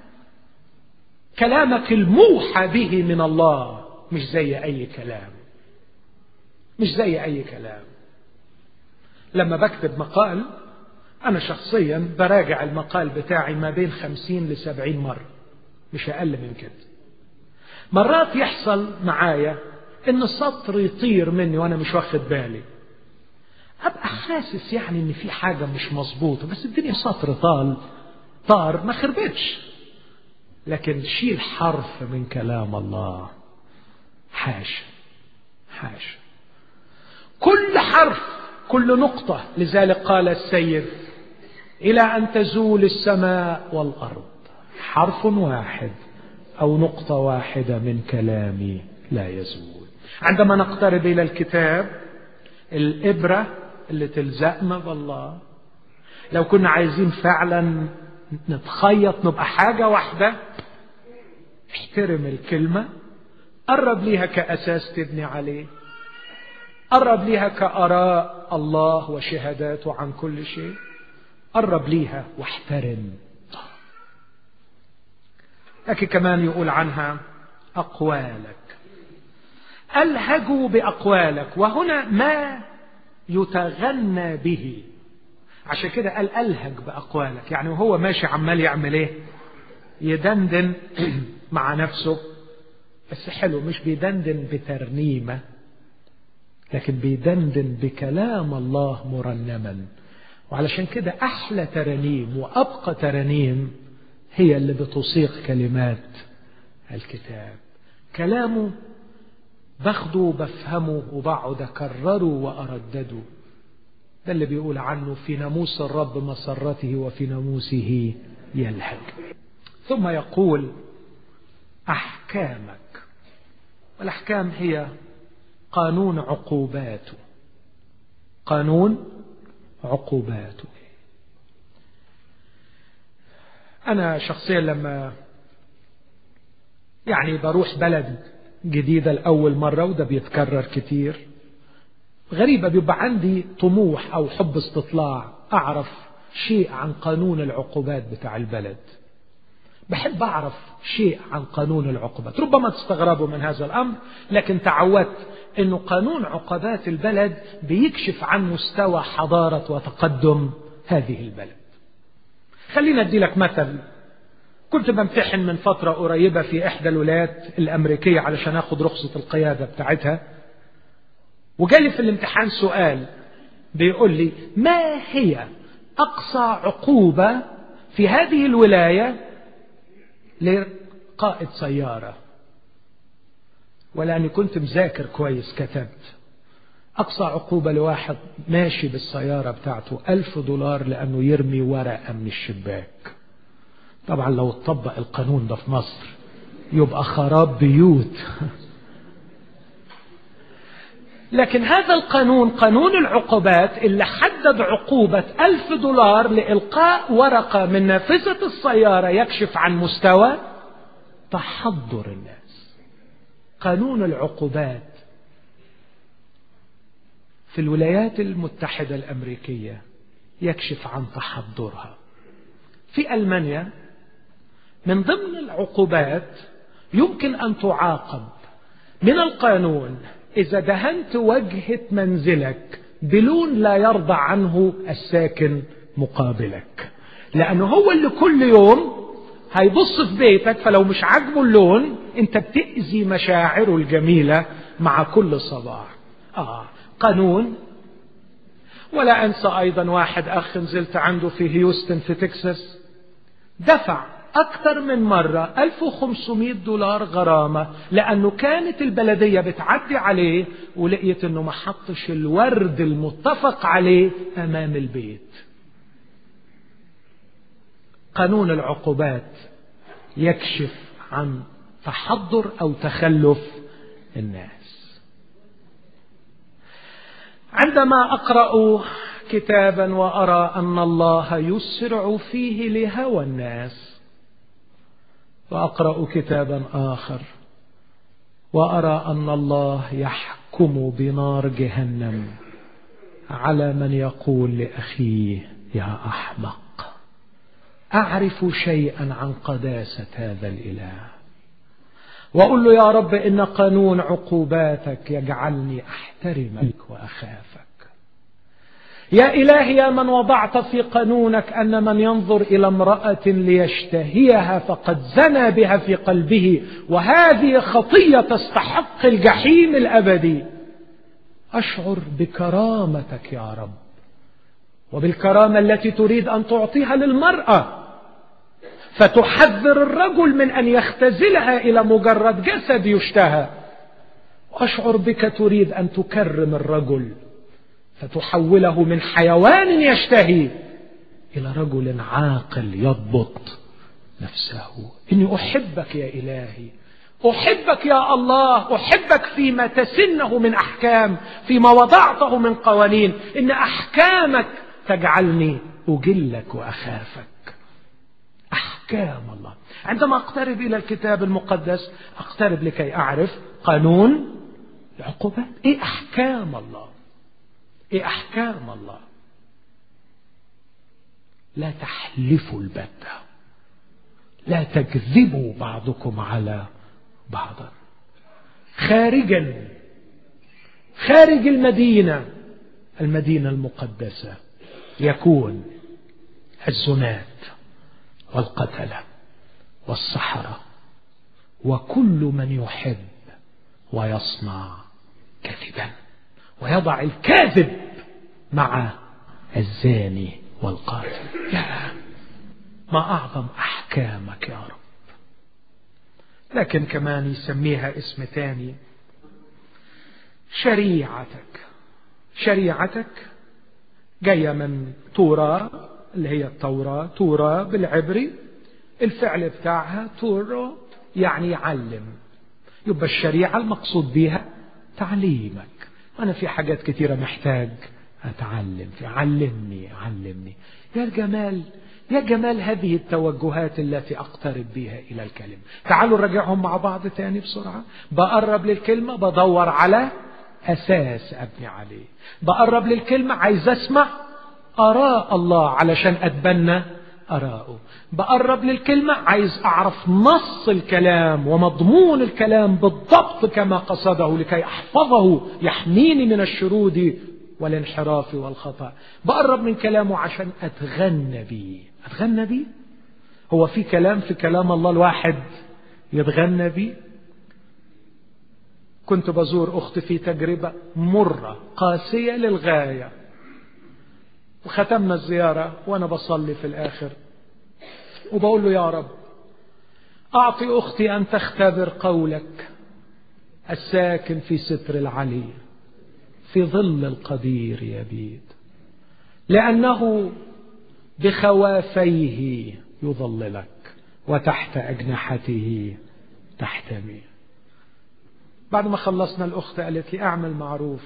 كلامك الموحى به من الله مش زي اي كلام مش زي اي كلام لما بكتب مقال أنا شخصيا براجع المقال بتاعي ما بين خمسين لسبعين مرة مش أقل من كده مرات يحصل معايا إن السطر يطير مني وأنا مش واخد بالي أبقى حاسس يعني إن في حاجة مش مظبوطة بس الدنيا سطر طال طار ما خربتش لكن شيل حرف من كلام الله حاشا حاشا كل حرف كل نقطة لذلك قال السيد إلى أن تزول السماء والأرض حرف واحد أو نقطة واحدة من كلامي لا يزول عندما نقترب إلى الكتاب الإبرة اللي تلزقنا بالله لو كنا عايزين فعلا نتخيط نبقى حاجة واحدة احترم الكلمة قرب ليها كأساس تبني عليه قرب ليها كأراء الله وشهاداته عن كل شيء قرب ليها واحترم لكن كمان يقول عنها أقوالك ألهجوا بأقوالك وهنا ما يتغنى به عشان كده قال ألهج بأقوالك يعني وهو ماشي عمال يعمل ايه يدندن مع نفسه بس حلو مش بيدندن بترنيمة لكن بيدندن بكلام الله مرنما وعلشان كده أحلى ترانيم وأبقى ترانيم هي اللي بتصيغ كلمات الكتاب كلامه باخده وبفهمه وبقعد أكرره وأردده ده اللي بيقول عنه في ناموس الرب مسرته وفي ناموسه يلهج ثم يقول أحكامك والأحكام هي قانون عقوباته قانون عقوباته أنا شخصيا لما يعني بروح بلد جديدة لأول مرة وده بيتكرر كتير غريبة بيبقى عندي طموح أو حب استطلاع أعرف شيء عن قانون العقوبات بتاع البلد بحب أعرف شيء عن قانون العقوبات ربما تستغربوا من هذا الأمر لكن تعودت أنه قانون عقوبات البلد بيكشف عن مستوى حضارة وتقدم هذه البلد خلينا أدي لك مثل كنت بمتحن من فترة قريبة في إحدى الولايات الأمريكية علشان أخذ رخصة القيادة بتاعتها وجالي في الامتحان سؤال بيقول لي ما هي أقصى عقوبة في هذه الولاية لقائد سيارة ولأني كنت مذاكر كويس كتبت أقصى عقوبة لواحد ماشي بالسيارة بتاعته ألف دولار لأنه يرمي ورقة من الشباك طبعا لو اتطبق القانون ده في مصر يبقى خراب بيوت لكن هذا القانون قانون العقوبات اللي حدد عقوبة ألف دولار لإلقاء ورقة من نافذة السيارة يكشف عن مستوى تحضر الناس قانون العقوبات في الولايات المتحدة الأمريكية يكشف عن تحضرها في ألمانيا من ضمن العقوبات يمكن أن تعاقب من القانون إذا دهنت وجهة منزلك بلون لا يرضى عنه الساكن مقابلك لأنه هو اللي كل يوم هيبص في بيتك فلو مش عاجبه اللون انت بتأذي مشاعره الجميلة مع كل صباح آه قانون ولا أنسى أيضا واحد أخ نزلت عنده في هيوستن في تكساس دفع أكثر من مرة 1500 دولار غرامة لأنه كانت البلدية بتعدي عليه ولقيت أنه ما حطش الورد المتفق عليه أمام البيت قانون العقوبات يكشف عن تحضر أو تخلف الناس عندما أقرأ كتابا وأرى أن الله يسرع فيه لهوى الناس وأقرأ كتابا آخر وأرى أن الله يحكم بنار جهنم على من يقول لأخيه يا أحمق أعرف شيئا عن قداسة هذا الإله وأقول له يا رب إن قانون عقوباتك يجعلني أحترمك وأخافك يا إلهي يا من وضعت في قانونك أن من ينظر إلى امرأة ليشتهيها فقد زنى بها في قلبه وهذه خطية تستحق الجحيم الأبدي أشعر بكرامتك يا رب وبالكرامة التي تريد أن تعطيها للمرأة فتحذر الرجل من أن يختزلها إلى مجرد جسد يشتهى وأشعر بك تريد أن تكرم الرجل فتحوله من حيوان يشتهي إلى رجل عاقل يضبط نفسه إني أحبك يا إلهي أحبك يا الله أحبك فيما تسنه من أحكام فيما وضعته من قوانين إن أحكامك تجعلني أجلك وأخافك أحكام الله عندما أقترب إلى الكتاب المقدس أقترب لكي أعرف قانون العقوبات إيه أحكام الله إيه أحكام الله لا تحلفوا البتة لا تكذبوا بعضكم على بعض خارجا خارج المدينة المدينة المقدسة يكون الزنات والقتلة والسحرة وكل من يحب ويصنع كذبا ويضع الكاذب مع الزاني والقاتل يا ما أعظم أحكامك يا رب لكن كمان يسميها اسم تاني شريعتك شريعتك جاية من تورا اللي هي التوراة تورا بالعبري الفعل بتاعها تورو يعني يعلم يبقى الشريعة المقصود بها تعليمك أنا في حاجات كثيرة محتاج أتعلم في علمني علمني يا جمال يا جمال هذه التوجهات التي أقترب بها إلى الكلمة تعالوا نراجعهم مع بعض تاني بسرعة بقرب للكلمة بدور على أساس أبني عليه بقرب للكلمة عايز أسمع آراء الله علشان أتبنى آراءه بقرب للكلمة عايز أعرف نص الكلام ومضمون الكلام بالضبط كما قصده لكي أحفظه يحميني من الشرود والانحراف والخطأ بقرب من كلامه عشان أتغنى بيه أتغنى بيه هو في كلام في كلام الله الواحد يتغنى بيه كنت بزور أختي في تجربة مرة قاسية للغاية وختمنا الزيارة وأنا بصلي في الآخر وبقول له يا رب أعطي أختي أن تختبر قولك الساكن في ستر العلي في ظل القدير يبيد لأنه بخوافيه يظللك وتحت أجنحته تحتمي بعد ما خلصنا الأخت قالت لي أعمل معروف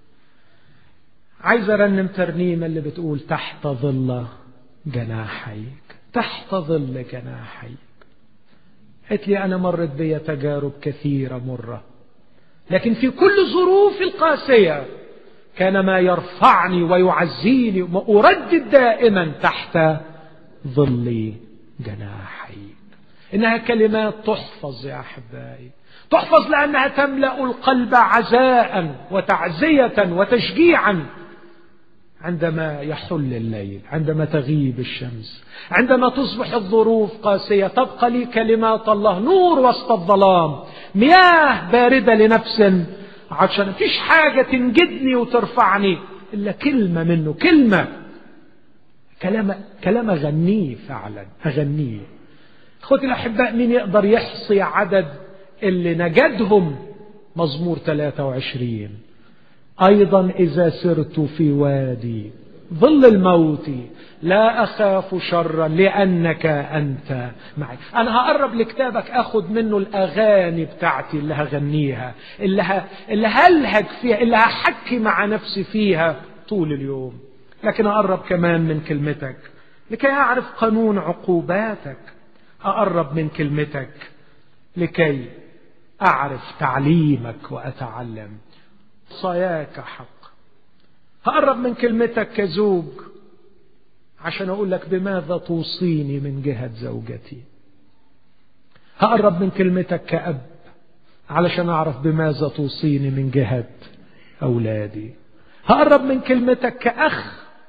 عايز أرنم ترنيمة اللي بتقول تحت ظل جناحيك تحت ظل جناحيك قالت لي أنا مرت بي تجارب كثيرة مرة لكن في كل ظروف القاسية كان ما يرفعني ويعزيني وأردد دائما تحت ظل جناحيك إنها كلمات تحفظ يا أحبائي تحفظ لأنها تملأ القلب عزاء وتعزية وتشجيعا عندما يحل الليل عندما تغيب الشمس عندما تصبح الظروف قاسية تبقى لي كلمات الله نور وسط الظلام مياه باردة لنفس عشان فيش حاجة تنجدني وترفعني إلا كلمة منه كلمة كلام كلام أغنيه فعلا أغنيه أخوتي الأحباء مين يقدر يحصي عدد اللي نجدهم مزمور 23 أيضا إذا سرت في وادي ظل الموت لا أخاف شرا لأنك أنت معي أنا هقرب لكتابك أخذ منه الأغاني بتاعتي اللي هغنيها اللي, ه... اللي هلهج فيها اللي هحكي مع نفسي فيها طول اليوم لكن أقرب كمان من كلمتك لكي أعرف قانون عقوباتك أقرب من كلمتك لكي أعرف تعليمك وأتعلم صياك حق هقرب من كلمتك كزوج عشان أقول لك بماذا توصيني من جهة زوجتي هقرب من كلمتك كأب علشان أعرف بماذا توصيني من جهة أولادي هقرب من كلمتك كأخ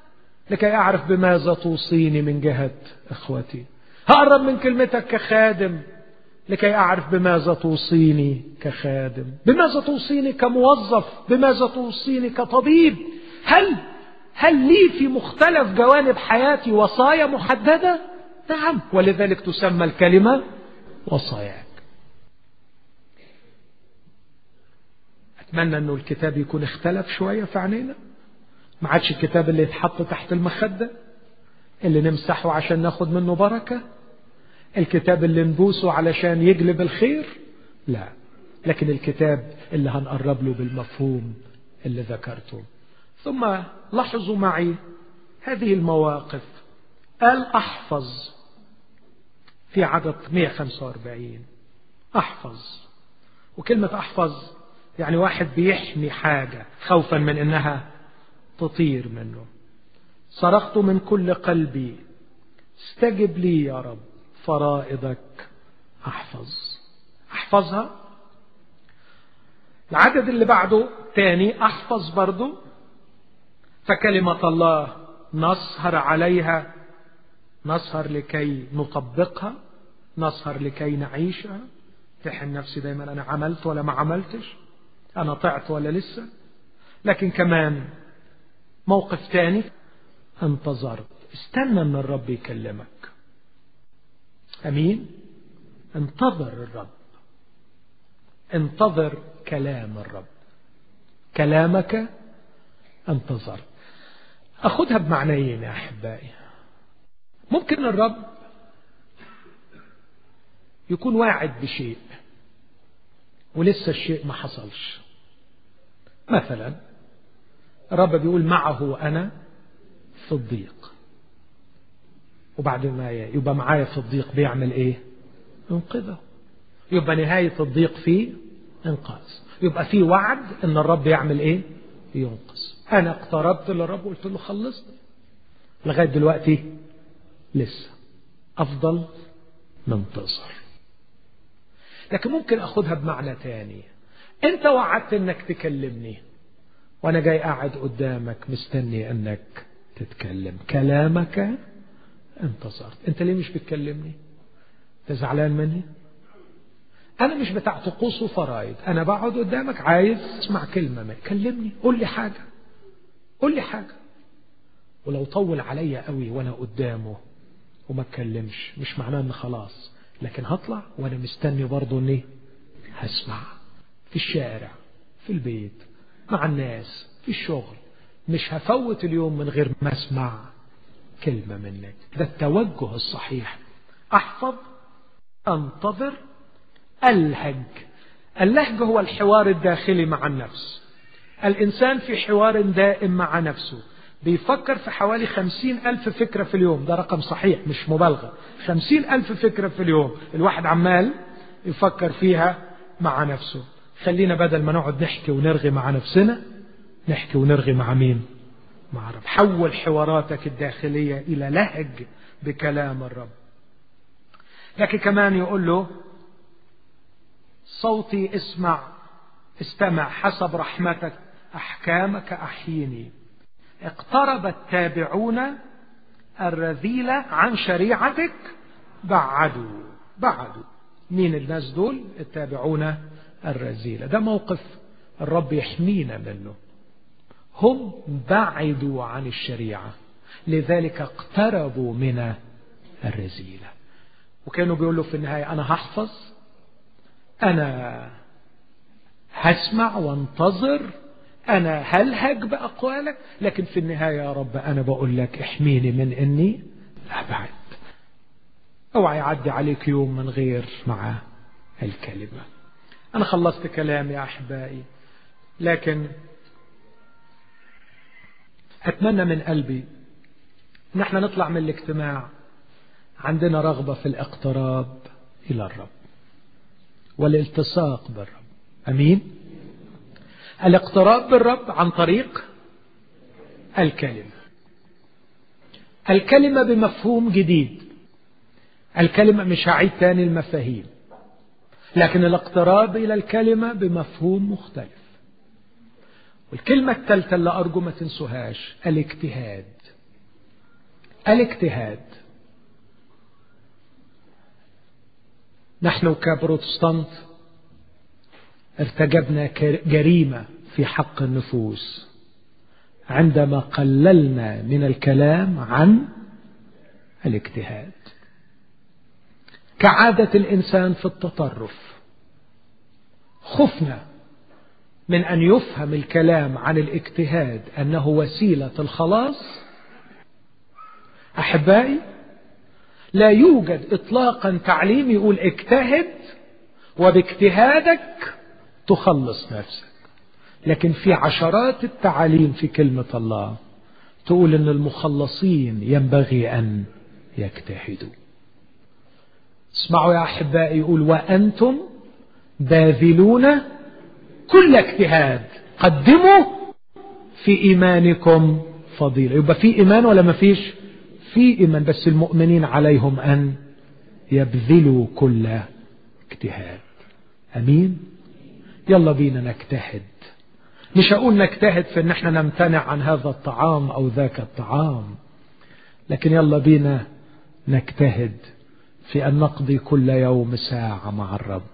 لكي أعرف بماذا توصيني من جهة إخوتي هقرب من كلمتك كخادم لكي أعرف بماذا توصيني كخادم بماذا توصيني كموظف بماذا توصيني كطبيب هل هل لي في مختلف جوانب حياتي وصايا محددة نعم ولذلك تسمى الكلمة وصاياك أتمنى أنه الكتاب يكون اختلف شوية في عينينا ما عادش الكتاب اللي يتحط تحت المخدة اللي نمسحه عشان ناخد منه بركة الكتاب اللي نبوسه علشان يجلب الخير لا لكن الكتاب اللي هنقرب له بالمفهوم اللي ذكرته ثم لاحظوا معي هذه المواقف قال أحفظ في عدد 145 أحفظ وكلمة أحفظ يعني واحد بيحمي حاجة خوفا من إنها تطير منه صرخت من كل قلبي استجب لي يا رب فرائضك أحفظ أحفظها العدد اللي بعده تاني أحفظ برضو فكلمة الله نسهر عليها نسهر لكي نطبقها نسهر لكي نعيشها تحن نفسي دايما أنا عملت ولا ما عملتش أنا طعت ولا لسه لكن كمان موقف تاني انتظرت استنى ان الرب يكلمك امين انتظر الرب انتظر كلام الرب كلامك انتظر اخدها بمعنيين يا احبائي ممكن الرب يكون واعد بشيء ولسه الشيء ما حصلش مثلا الرب بيقول معه انا في الضيق وبعد ما يبقى معايا في الضيق بيعمل ايه ينقذه يبقى نهاية الضيق فيه انقاذ يبقى في وعد ان الرب يعمل ايه ينقذ انا اقتربت للرب وقلت له خلصني لغاية دلوقتي لسه افضل ننتظر لكن ممكن اخدها بمعنى تاني انت وعدت انك تكلمني وانا جاي قاعد قدامك مستني انك تتكلم كلامك انتصرت انت ليه مش بتكلمني انت زعلان مني انا مش بتاع طقوس وفرايد انا بقعد قدامك عايز اسمع كلمة ما كلمني قول لي حاجة قول لي حاجة ولو طول عليا قوي وانا قدامه وما اتكلمش مش معناه ان خلاص لكن هطلع وانا مستني برضه اني هسمع في الشارع في البيت مع الناس في الشغل مش هفوت اليوم من غير ما اسمع كلمة منك ده التوجه الصحيح احفظ انتظر الهج اللهج هو الحوار الداخلي مع النفس الإنسان في حوار دائم مع نفسه بيفكر في حوالي خمسين ألف فكرة في اليوم ده رقم صحيح مش مبالغة خمسين ألف فكرة في اليوم الواحد عمال يفكر فيها مع نفسه خلينا بدل ما نقعد نحكي ونرغي مع نفسنا نحكي ونرغي مع مين مع رب حول حواراتك الداخلية إلى لهج بكلام الرب لكن كمان يقول له صوتي اسمع استمع حسب رحمتك أحكامك أحيني اقترب التابعون الرذيلة عن شريعتك بعدوا بعدوا مين الناس دول التابعون الرذيلة ده موقف الرب يحمينا منه هم بعدوا عن الشريعة لذلك اقتربوا من الرذيلة وكانوا بيقولوا في النهاية أنا هحفظ أنا هسمع وانتظر أنا هلهج بأقوالك لكن في النهاية يا رب أنا بقول لك احميني من إني أبعد اوعى يعدي عليك يوم من غير مع الكلمة أنا خلصت كلام يا أحبائي لكن أتمنى من قلبي إن احنا نطلع من الاجتماع عندنا رغبة في الاقتراب إلى الرب والالتصاق بالرب أمين الاقتراب بالرب عن طريق الكلمة الكلمة بمفهوم جديد الكلمة مش هعيد تاني المفاهيم لكن الاقتراب إلى الكلمة بمفهوم مختلف والكلمة الثالثة اللي أرجو ما تنسوهاش الاجتهاد الاجتهاد نحن كبروتستانت ارتكبنا جريمة في حق النفوس عندما قللنا من الكلام عن الاجتهاد كعادة الإنسان في التطرف خفنا من أن يفهم الكلام عن الاجتهاد أنه وسيلة الخلاص أحبائي لا يوجد إطلاقا تعليم يقول اجتهد وباجتهادك تخلص نفسك لكن في عشرات التعاليم في كلمة الله تقول ان المخلصين ينبغي ان يجتهدوا اسمعوا يا احبائي يقول وانتم باذلون كل اجتهاد قدموا في ايمانكم فضيله يبقى في ايمان ولا ما فيش في ايمان بس المؤمنين عليهم ان يبذلوا كل اجتهاد امين يلا بينا نجتهد مش هقول نجتهد في ان احنا نمتنع عن هذا الطعام او ذاك الطعام لكن يلا بينا نجتهد في ان نقضي كل يوم ساعة مع الرب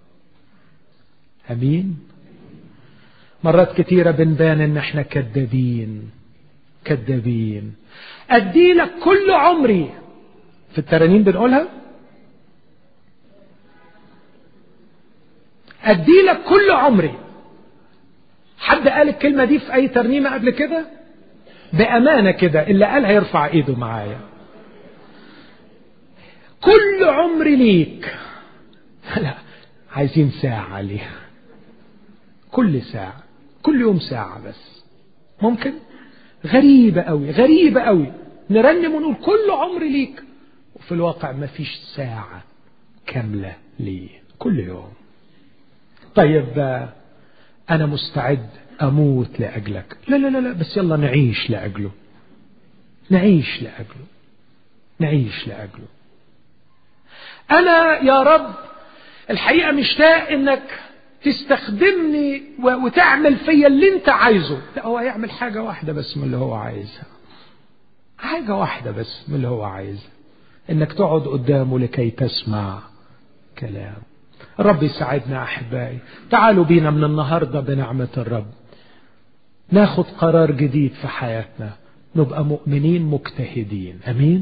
امين مرات كتيرة بنبان ان احنا كذابين كذابين ادي لك كل عمري في الترانيم بنقولها ادي لك كل عمري حد قال الكلمة دي في اي ترنيمة قبل كده بامانة كده اللي قالها يرفع ايده معايا كل عمري ليك لا عايزين ساعة ليه كل ساعة كل يوم ساعة بس ممكن غريبة قوي غريبة قوي نرنم ونقول كل عمري ليك وفي الواقع ما فيش ساعة كاملة ليه كل يوم طيب أنا مستعد أموت لأجلك لا لا لا لا بس يلا نعيش لأجله نعيش لأجله نعيش لأجله أنا يا رب الحقيقة مشتاق إنك تستخدمني وتعمل فيا اللي أنت عايزه لا هو يعمل حاجة واحدة بس من اللي هو عايزها حاجة واحدة بس من اللي هو عايزها إنك تقعد قدامه لكي تسمع كلام الرب يساعدنا أحبائي تعالوا بينا من النهاردة بنعمة الرب ناخد قرار جديد في حياتنا نبقى مؤمنين مجتهدين أمين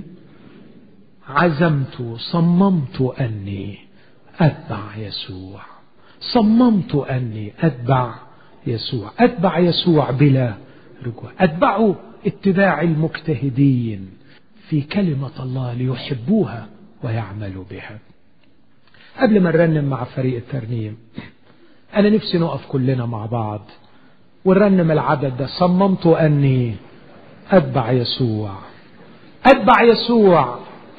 عزمت صممت أني أتبع يسوع صممت أني أتبع يسوع أتبع يسوع بلا رجوع أتبع اتباع المجتهدين في كلمة الله ليحبوها ويعملوا بها قبل ما نرنم مع فريق الترنيم أنا نفسي نقف كلنا مع بعض ونرنم العدد ده صممت أني أتبع يسوع أتبع يسوع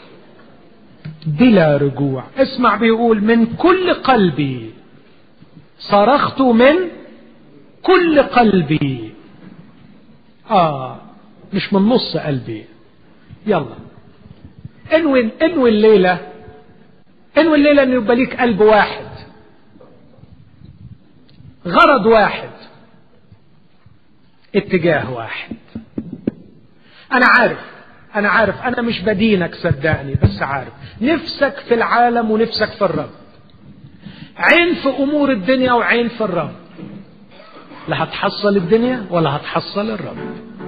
بلا رجوع اسمع بيقول من كل قلبي صرخت من كل قلبي آه مش من نص قلبي يلا انوي انوي الليلة انوي الليلة ان يبقى ليك قلب واحد غرض واحد اتجاه واحد انا عارف انا عارف انا مش بدينك صدقني بس عارف نفسك في العالم ونفسك في الرب عين في امور الدنيا وعين في الرب لا هتحصل الدنيا ولا هتحصل الرب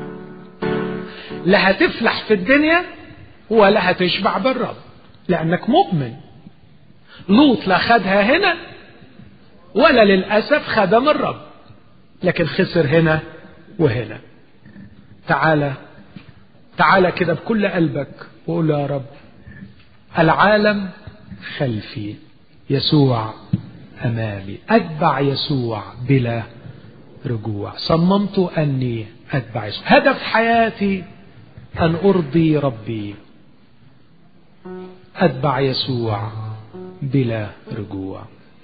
لا هتفلح في الدنيا ولا هتشبع بالرب لانك مؤمن لوط لا خدها هنا ولا للاسف خدم الرب لكن خسر هنا وهنا تعالى تعالى كده بكل قلبك وقول يا رب العالم خلفي يسوع امامي اتبع يسوع بلا رجوع صممت اني اتبع يسوع هدف حياتي ان ارضي ربي اتبع يسوع بلا رجوع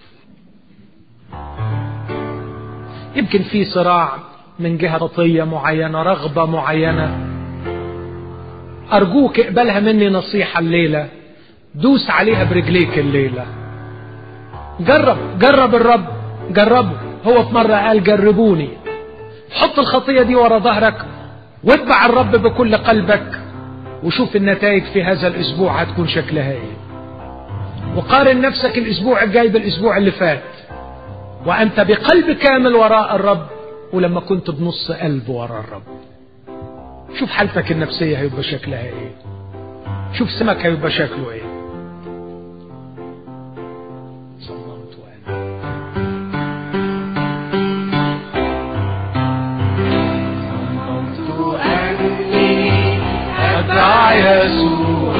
يمكن في صراع من جهة خطية معينة رغبة معينة أرجوك اقبلها مني نصيحة الليلة دوس عليها برجليك الليلة جرب جرب الرب جربه هو في مرة قال جربوني حط الخطية دي ورا ظهرك واتبع الرب بكل قلبك وشوف النتائج في هذا الاسبوع هتكون شكلها ايه وقارن نفسك الاسبوع الجاي بالاسبوع اللي فات وانت بقلب كامل وراء الرب ولما كنت بنص قلب وراء الرب شوف حالتك النفسية هيبقى شكلها ايه شوف سمك هيبقى شكله ايه صممت وانا صممت أني أتبع يسوع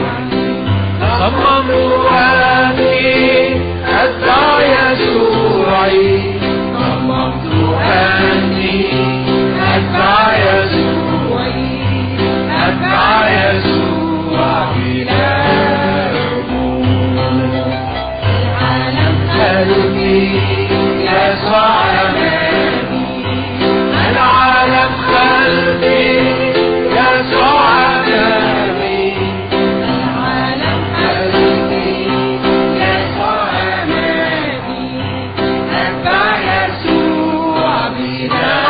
صممت أني أتبع يسوعي صممت أني أتبع يسوعي أتبع يسوع بلا العالم خلقي يسوع أمامي العالم خلقي يسوع أمامي العالم خلقي يسوع أمامي أتبع يسوع بلا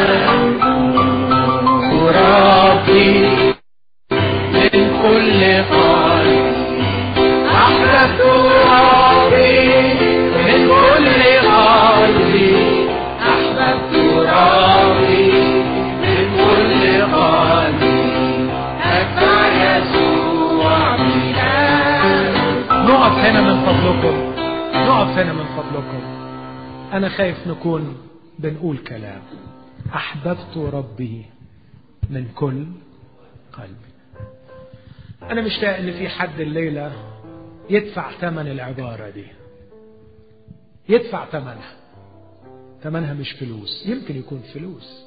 ربي من كل قلبي أحببت ربي من كل قلبي أحببت ربي من كل قلبي أتبع يسوع بلا نقف هنا من فضلكم نقف هنا من فضلكم انا خايف نكون بنقول كلام احببت ربي من كل قلبي انا مشتاق ان في حد الليله يدفع ثمن العباره دي يدفع ثمنها ثمنها مش فلوس يمكن يكون فلوس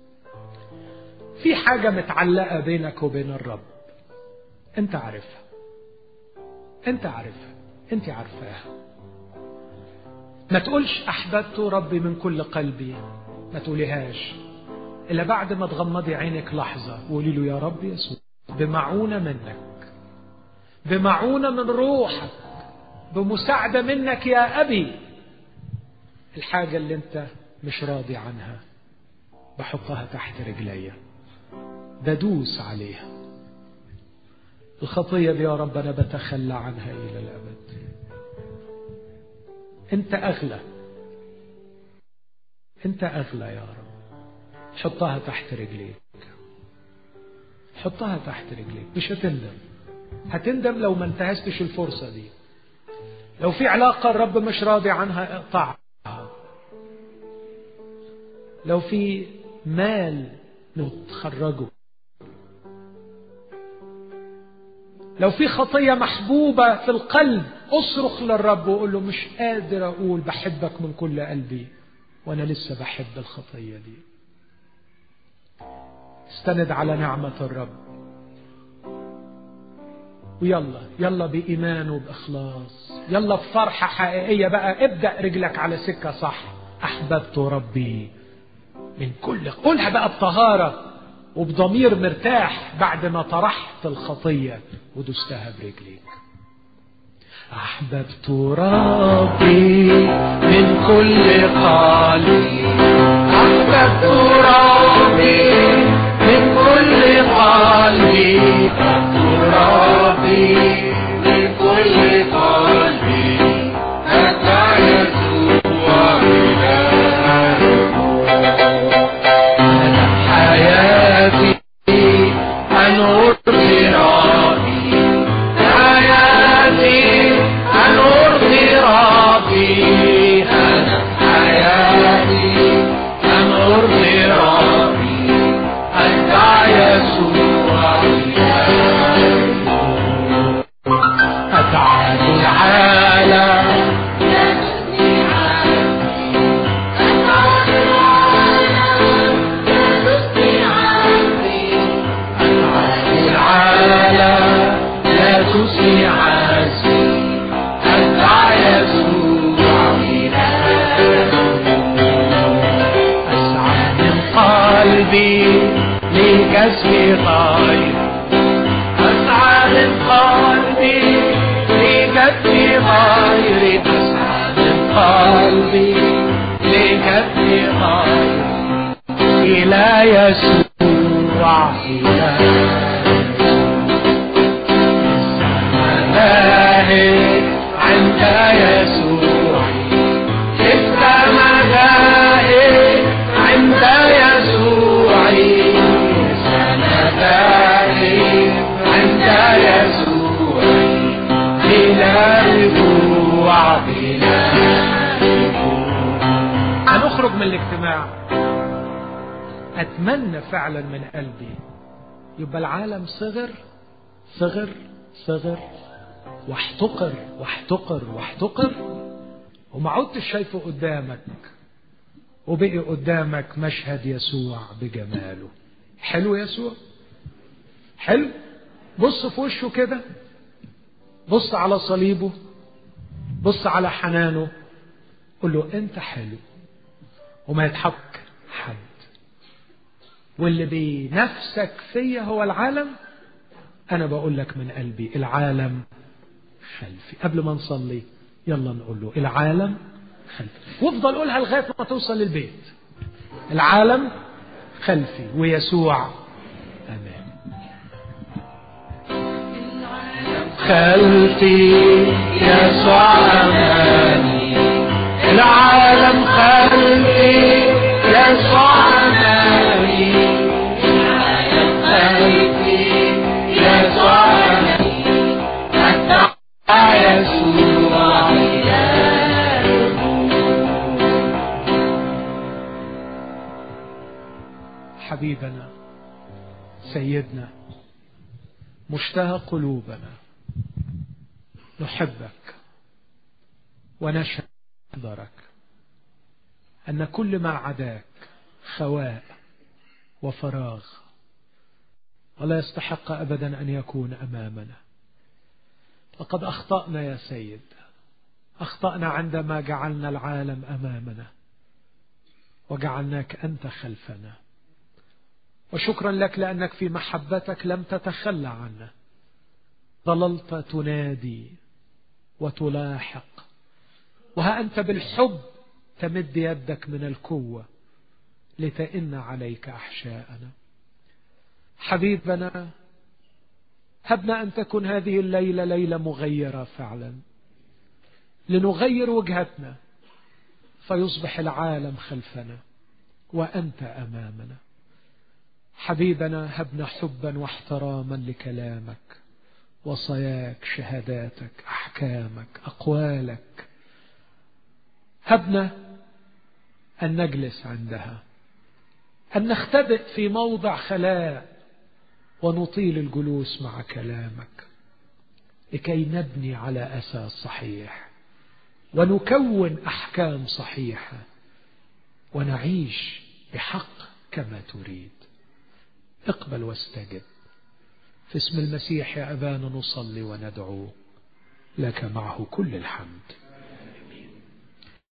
في حاجه متعلقه بينك وبين الرب انت عارفها انت عارفها انت عارفاها ما تقولش احببت ربي من كل قلبي ما تقوليهاش الا بعد ما تغمضي عينك لحظه وقولي له يا رب يسوع بمعونه منك بمعونه من روحك بمساعده منك يا ابي الحاجه اللي انت مش راضي عنها بحطها تحت رجليا بدوس عليها الخطية دي يا رب أنا بتخلى عنها إلى الأبد أنت أغلى أنت أغلى يا رب حطها تحت رجليك حطها تحت رجليك مش هتندم هتندم لو ما انتهزتش الفرصة دي لو في علاقة الرب مش راضي عنها اقطعها لو في مال نتخرجه لو في خطية محبوبة في القلب اصرخ للرب وقول له مش قادر اقول بحبك من كل قلبي وانا لسه بحب الخطية دي استند على نعمة الرب ويلا يلا بإيمان وبإخلاص يلا بفرحة حقيقية بقى ابدأ رجلك على سكة صح أحببت ربي من كل قولها بقى بطهارة وبضمير مرتاح بعد ما طرحت الخطية ودستها برجليك أحببت ربي من كل قلبي أحببت ربي من كل قلبي أحببت ربي من كل قلبي أتى يسوع أنا حياتي أن أرضي ربي حياتي أن أرضي ربي أنا حياتي أن أرضي ربي أتبع يسوع أتعب العالم العالم لا تسمع عزمي أتبع يسوع أسعى من قلبي لكسب خير أسعى من قلبي لكسب خير أسعى من قلبي لكسب خير إلى يسوع إلى يوم الاجتماع أتمنى فعلا من قلبي يبقى العالم صغر صغر صغر واحتقر واحتقر واحتقر وما عدتش شايفه قدامك وبقي قدامك مشهد يسوع بجماله حلو يسوع حلو بص في وشه كده بص على صليبه بص على حنانه قول له انت حلو وما يضحك حد واللي بنفسك فيا هو العالم انا بقول لك من قلبي العالم خلفي قبل ما نصلي يلا نقول له العالم خلفي وافضل قولها لغايه ما توصل للبيت العالم خلفي ويسوع امامي خلفي يسوع أمامي العالم خلفي يسوع أمامي العالم خلفي يسوع أمامي أتبع يسوع حبيبنا سيدنا مشتاق قلوبنا نحبك ونشهد حضرك أن كل ما عداك خواء وفراغ ولا يستحق أبدا أن يكون أمامنا لقد أخطأنا يا سيد أخطأنا عندما جعلنا العالم أمامنا وجعلناك أنت خلفنا وشكرا لك لأنك في محبتك لم تتخلى عنا ظللت تنادي وتلاحق وها أنت بالحب تمد يدك من القوة لتئن عليك أحشاءنا حبيبنا هبنا أن تكون هذه الليلة ليلة مغيرة فعلا لنغير وجهتنا فيصبح العالم خلفنا وأنت أمامنا حبيبنا هبنا حبا واحتراما لكلامك وصاياك شهاداتك احكامك اقوالك هبنا ان نجلس عندها ان نختبئ في موضع خلاء ونطيل الجلوس مع كلامك لكي نبني على اساس صحيح ونكون احكام صحيحه ونعيش بحق كما تريد اقبل واستجب في اسم المسيح يا أبانا نصلي وندعو لك معه كل الحمد